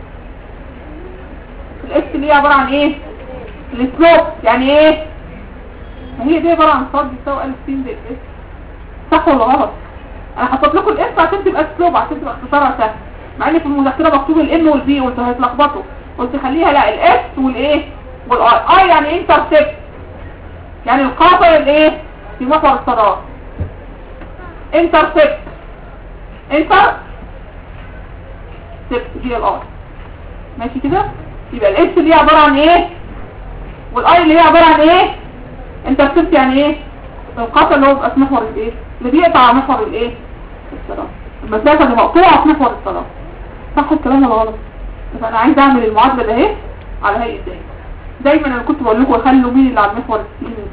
الاس اللي هي عباره عن ايه السلوب يعني ايه ما هي دي عباره عن صاد بيساوي الف س زائد اس صح ولا غلط انا حطيت لكم الاس عشان تبقى سلوب عشان تبقى اختصارها سهل مع ان في المذكره مكتوب الام والبي قلت هيتلخبطوا قلت خليها لا الاس والايه والاي اي يعني انترسبت يعني القاطع الايه في محور الصدار انترسبت انتر سبت هي الاي ماشي كده يبقى الاس اللي هي عباره عن ايه والاي اللي هي عباره عن ايه انترسبت يعني ايه القاطع اللي هو بيبقى في محور الايه اللي بيقطع محور الايه الصدار المسافه اللي مقطوعه في محور الصدار صح الكلام ولا غلط يبقى انا عايز اعمل المعادله ده اهي على هيئه دايما دايما انا كنت بقول لكم خلوا مين اللي على المحور السين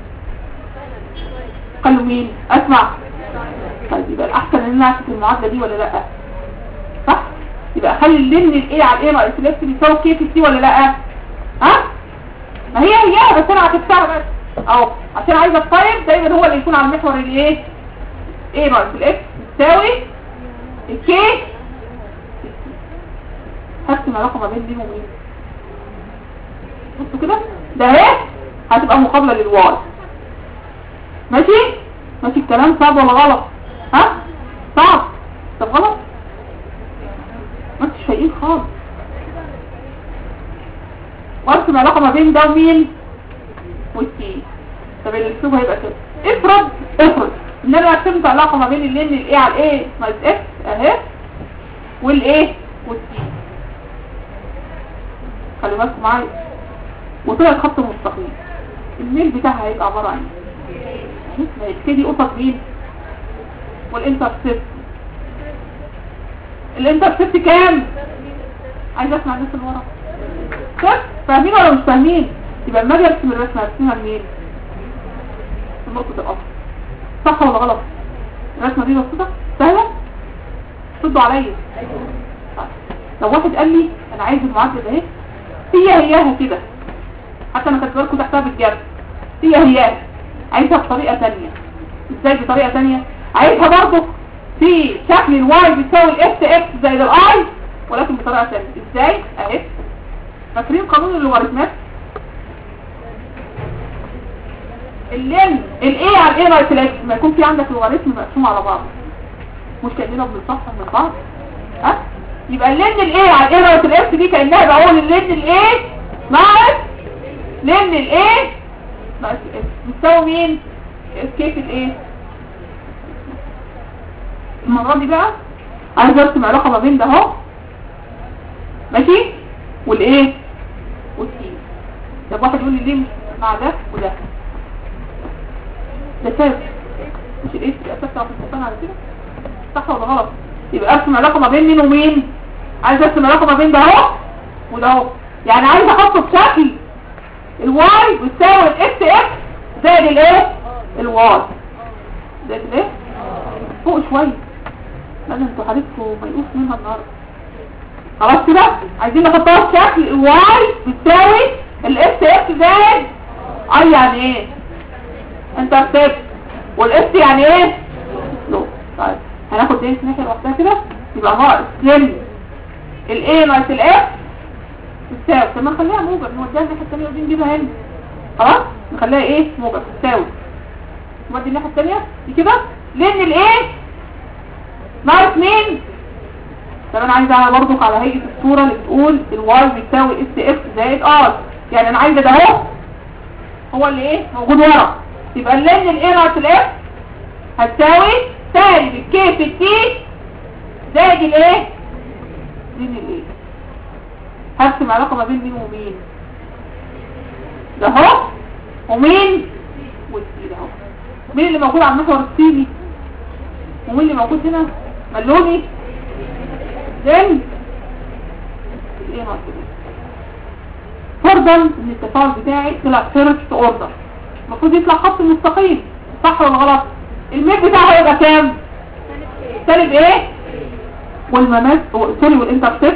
خلوا مين اسمع طيب يبقى الاحسن ان انا اكتب المعادله دي ولا لا صح يبقى اخلي اللين الايه على الايه ناقص الاكس بيساوي كي في سي ولا لا ها ما هي هي بس انا هكتبها بس اهو عشان عايزه الطيب دايما هو اللي يكون على المحور الايه ايه ناقص الاكس بتساوي الكي هرسم علاقه ما بين دي ومين بصوا كده ده اهي هتبقى مقابله للواي ماشي ماشي الكلام صعب ولا غلط ها صعب طب غلط ما انتش فايقين خالص وارسم علاقه ما بين ده ومين والتي طب الاسلوب هيبقى كده افرض افرض ان انا رسمت علاقه ما بين اللين الايه على الايه ناقص اكس اهي والايه والتي خلي بالكم معايا وطلع خط مستقيم الميل بتاعها هيبقى عباره عن ايه هيبتدي قصد مين والانترسبت الانترسبت كام عايز اسمع الناس اللي ورا صح فاهمين ولا مش فاهمين يبقى لما اجي ارسم الرسمه ارسمها منين من نقطه الاصل صح ولا غلط الرسمه دي بسيطه سهله ردوا عليا طيب. لو واحد قال لي انا عايز المعادله ده اهي هي هياها كده حتى انا كاتبه لكم تحتها بالجنب هي هياها عايزها بطريقه ثانيه ازاي بطريقه ثانيه عايزها برضه في شكل الواي بيساوي الاكس اكس زائد الاي ولكن بطريقه ثانيه ازاي اهي فاكرين قانون اللوغاريتمات اللين الايه على الايه ناقص الاكس ما يكون في عندك لوغاريتم مقسوم على بعض مش كاننا بنصحح من بعض ها يبقى اللين الايه على الايه ناقص الاكس دي كانها بقول اللين الايه ناقص لان الايه ناقص الاس بتساوي مين كيف الايه المرة دي بقى عايز ارسم علاقة ما بين ده اهو ماشي والايه والسين طب واحد يقول لي ليه مش مع ده وده ده ثابت مش الايه الاساس بتاع الفلسفه على كده صح ولا غلط يبقى ارسم علاقة ما بين مين ومين عايز ارسم علاقة ما بين ده اهو وده اهو يعني عايز احطه في شكل الواي بتساوي الاكس اكس زائد الايه الواي زائد الايه فوق شويه لان انتوا حالتكم ميؤوس منها النهارده خلاص كده عايزين نحطها في شكل الواي بتساوي الاكس اكس زائد اي يعني ايه انترسبت والاس يعني ايه لو طيب هناخد دي ناحيه لوحدها كده يبقى ناقص لم الايه ناقص الاف تساوي طب ما نخليها موجب نوديها الناحيه الثانيه ودي نجيبها هنا خلاص نخليها ايه موجب تساوي نودي الناحيه الثانيه دي كده لان الايه ناقص مين طب انا عايزه برضك على هيئه الصوره اللي بتقول الواي بيساوي اس اف زائد ار يعني انا عايزه ده اهو هو اللي ايه موجود ورا يبقى لان الايه ناقص الاف هتساوي سالب الكي في التي زائد الايه مين الايه هرسم علاقه ما بين مين ومين ده اهو ومين والسي ده اهو مين اللي موجود على المحور الصيني ومين اللي موجود هنا ملوني زين ايه ناقص ايه فرضا ان التفاعل بتاعي طلع فيرست اوردر المفروض يطلع خط مستقيم صح ولا غلط الميل بتاعه هيبقى كام سالب ايه والمماس سوري والانترسبت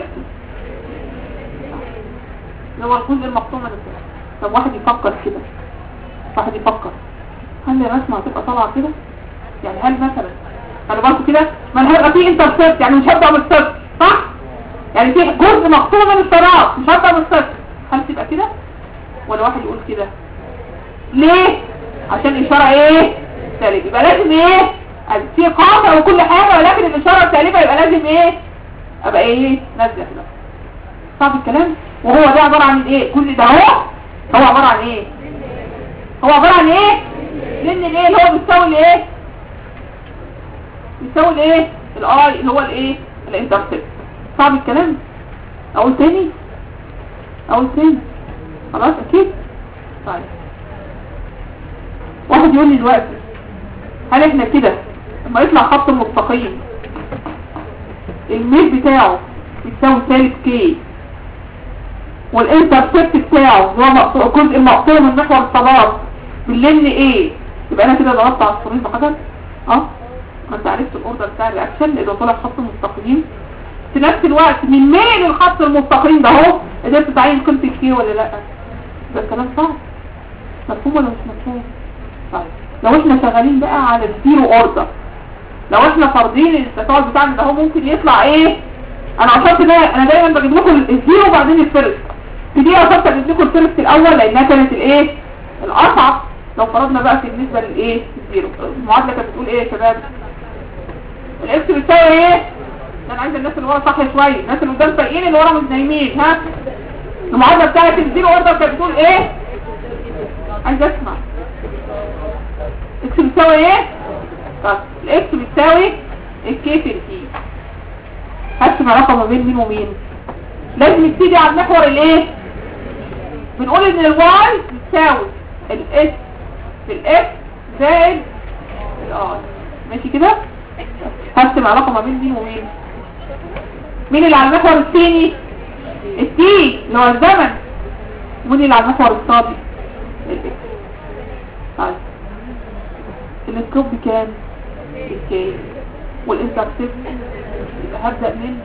اللي هو الجزء المقطوع من الفعل طب واحد يفكر كده واحد يفكر هل الرسمه هتبقى طالعه كده يعني هل مثلا انا بالكم كده ما أنا هيبقى فيه انترسبت يعني مش هبدا من الصفر صح يعني في جزء مقطوع من الطراف مش هبدا من الصفر هل تبقى كده ولا واحد يقول كده ليه عشان الاشاره ايه سالب يبقى لازم ايه في قاطع وكل حاجه ولكن الاشاره السالبه يبقى لازم ايه ابقى ايه نازله كده صعب الكلام وهو ده عباره عن ايه كل ده اهو هو عباره عن ايه هو عباره عن ايه لان الايه اللي هو بيساوي الايه بيساوي الايه الاي اللي هو الايه الانترسبت صعب الكلام اقول تاني اقول تاني خلاص اكيد طيب واحد يقول لي دلوقتي هل احنا كده لما يطلع خط مستقيم الميل بتاعه يساوي سالب كي والانترسبت بتاعه هو مقطوع- الجزء المقطوع من محور الصلاه باللن ايه يبقى انا كده ضغطت على الصورين بحجر اه انت عرفت الاوردر بتاع الرياكشن اذا طلع خط مستقيم في نفس الوقت من مين الخط المستقيم ده اهو قدرت تعين قيمه الكي ولا لا ده كلام صعب مفهوم ولا مش مفهوم طيب لو احنا شغالين بقى على الزيرو اوردر لو احنا فارضين التفاعل بتاعنا ده هو ممكن يطلع ايه انا عشان كده انا دايما بجيب لكم الزيرو وبعدين الفيرست في دي عشان اجيب لكم الفيرست الاول لانها كانت الايه الاصعب لو فرضنا بقى في بالنسبه للايه الزيرو المعادله كانت بتقول ايه يا شباب الاكس بتساوي ايه ده انا عايز الناس اللي ورا صح شويه الناس اللي قدام فايقين اللي ورا مش نايمين ها المعادله بتاعت الزيرو اوردر كانت بتقول ايه عايز اسمع اكس بتساوي ايه طب الاكس بتساوي الكي في الكي هرسم علاقه ما بين مين ومين لازم تيجي على المحور الايه بنقول ان الواي بتساوي الاس في الاكس زائد الار ماشي كده هرسم علاقه ما بين مين ومين مين اللي على المحور الثاني التي اللي هو الزمن ومين اللي على المحور الصادي الاكس طيب الاسلوب بكام الكي والانترسبت يبقى هبدأ من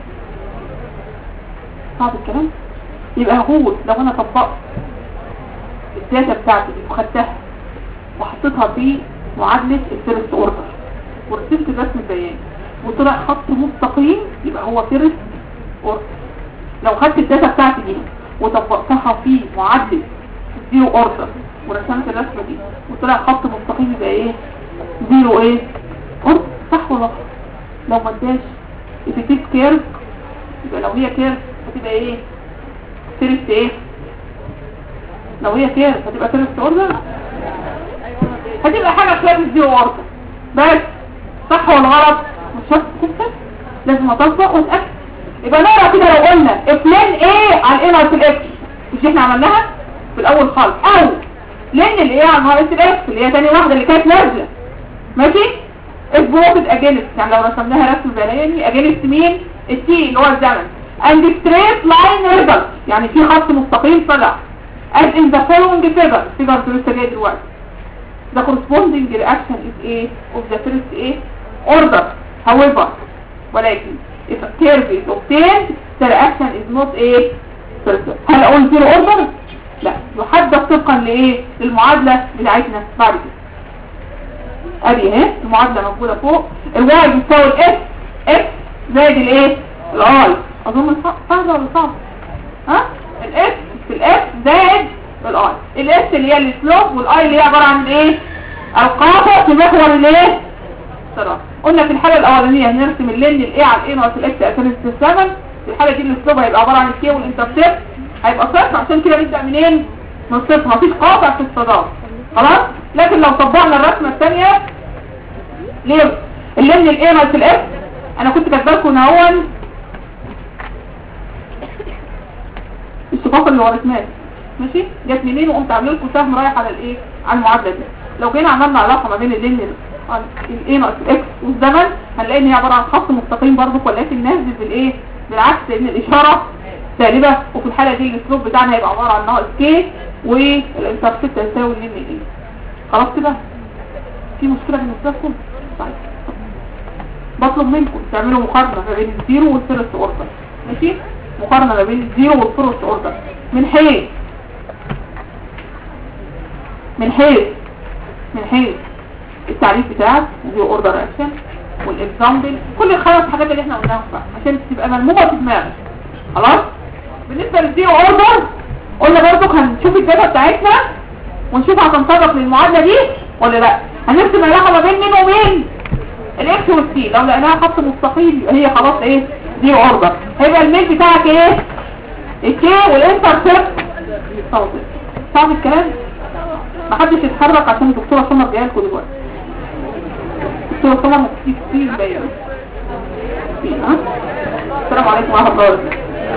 صعب الكلام يبقى هو لو انا طبقت الداتا بتاعتي دي وخدتها وحطيتها في معادلة الفيرست اوردر ورسمت الرسم البياني وطلع خط مستقيم يبقى هو فيرست اوردر لو خدت الداتا بتاعتي دي وطبقتها في معادلة الزيرو اوردر ورسمت الرسمة دي وطلع خط مستقيم يبقى ايه زيرو ايه اوردر صح ولا غلط؟ لو ما اداش افكتيف كيرف يبقى لو هي كيرف هتبقى ايه فيرست ايه لو هي كير هتبقى فيرست اوردر هتبقى حاجة خلاف الزيرو اوردر بس صح ولا غلط مش شرط تكتب لازم اطبق واتاكد يبقى نقرا كده لو قلنا افلان ايه على الايه ناقص الاكس مش احنا عملناها في الاول خالص او لان الايه على ناقص الاكس اللي هي تاني واحده اللي كانت نازله ماشي البروفيت اجينست يعني لو رسمناها رسم بياني اجينست مين التي اللي هو الزمن and straight line result يعني في خط مستقيم طلع as in the following figure figure لسه جاي دلوقتي the corresponding reaction is a of the first a order however ولكن if a curve is obtained the reaction is not a circle هل اقول zero order لا يحدد طبقا لايه للمعادله بتاعتنا بعد كده ادي اهي المعادله موجوده فوق الواي بيساوي الاس اكس زائد الايه الاي اظن سهله ولا صعبه ها الاس في الاس زائد الاي الاس اللي هي السلوب والاي اللي هي عباره عن ايه القاطع في محور الايه الصراحه قلنا في الحاله الاولانيه هنرسم اللين الايه على الايه ناقص الاكس اساس السمن في الحاله دي السلوب هيبقى عباره عن الكي والانترسبت هيبقى صفر عشان كده نبدا منين من الصفر مفيش قاطع في الصدام خلاص لكن لو طبقنا الرسمه الثانيه ليه اللين الايه ناقص الاكس انا كنت كاتبه لكم اهون الشقاق اللي ورثناه ماشي جت منين وقمت عامله لكم سهم رايح على الايه على المعادله دي لو جينا عملنا علاقه ما بين اللين الايه ناقص الاكس والزمن هنلاقي ان هي عباره عن خط مستقيم برضه ولكن نازل بالايه بالعكس لان الاشاره سالبه وفي الحاله دي الاسلوب بتاعنا هيبقى عباره عن ناقص كي والانترسبت هيساوي اللين ايه خلاص كده في مشكله بالنسبه لكم طيب بطلب منكم تعملوا مقارنه ما بين الزيرو والفيرست اوردر ماشي مقارنه ما بين الزيرو والفيرست اوردر من حيث من حيث من حيث التعريف بتاعك زيرو اوردر اكشن والاكزامبل كل الخمس حاجات اللي احنا قلناهم بقى عشان تبقى ملمومه في دماغك خلاص بالنسبه للزيرو اوردر قلنا برضو هنشوف الداتا بتاعتنا ونشوف هتنطبق للمعادله دي ولا لا هنرسم علاقه ما بين مين ومين الاكس والسي لو لقيناها خط مستقيم يبقى هي خلاص ايه دي اوردر هيبقى الميل بتاعك ايه الكي والانترسبت صوت صعب الكلام محدش يتحرك عشان الدكتوره سمر جايه لكم دلوقتي الدكتوره سمر كتير كتير باين ها السلام عليكم ورحمه الله وبركاته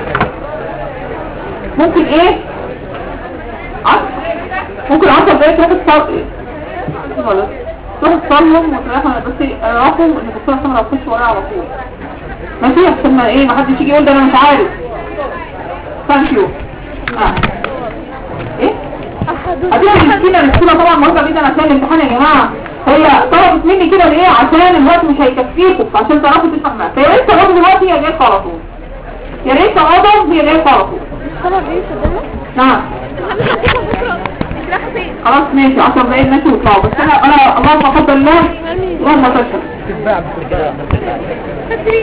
ممكن ايه عصر ممكن عشر دقايق تروح تصلي غلط تروح تصلهم وتريحوا بس اعرفوا ان الدكتوره سمر هتخش ورايا على طول ماشي عشان ما ايه ما حدش يجي يقول ده انا مش عارف ثانك يو اه ايه هتبقى المسكينه المسكينه طبعا مرضى جدا عشان الامتحان يا جماعه هي طلبت مني كده ليه عشان الوقت مش هيكفيكم فعشان تعرفوا تفهموا فيا ريت تقعدوا دلوقتي يا جاي على طول يا ريت تقعدوا هي جاي على طول خلاص ايه صدقنا نعم مش رايحه فين خلاص ماشي 10 دقايق ماشي وطلعوا بس انا انا اللهم قدر الله اللهم تشهد تتباع بتتباع فاكرين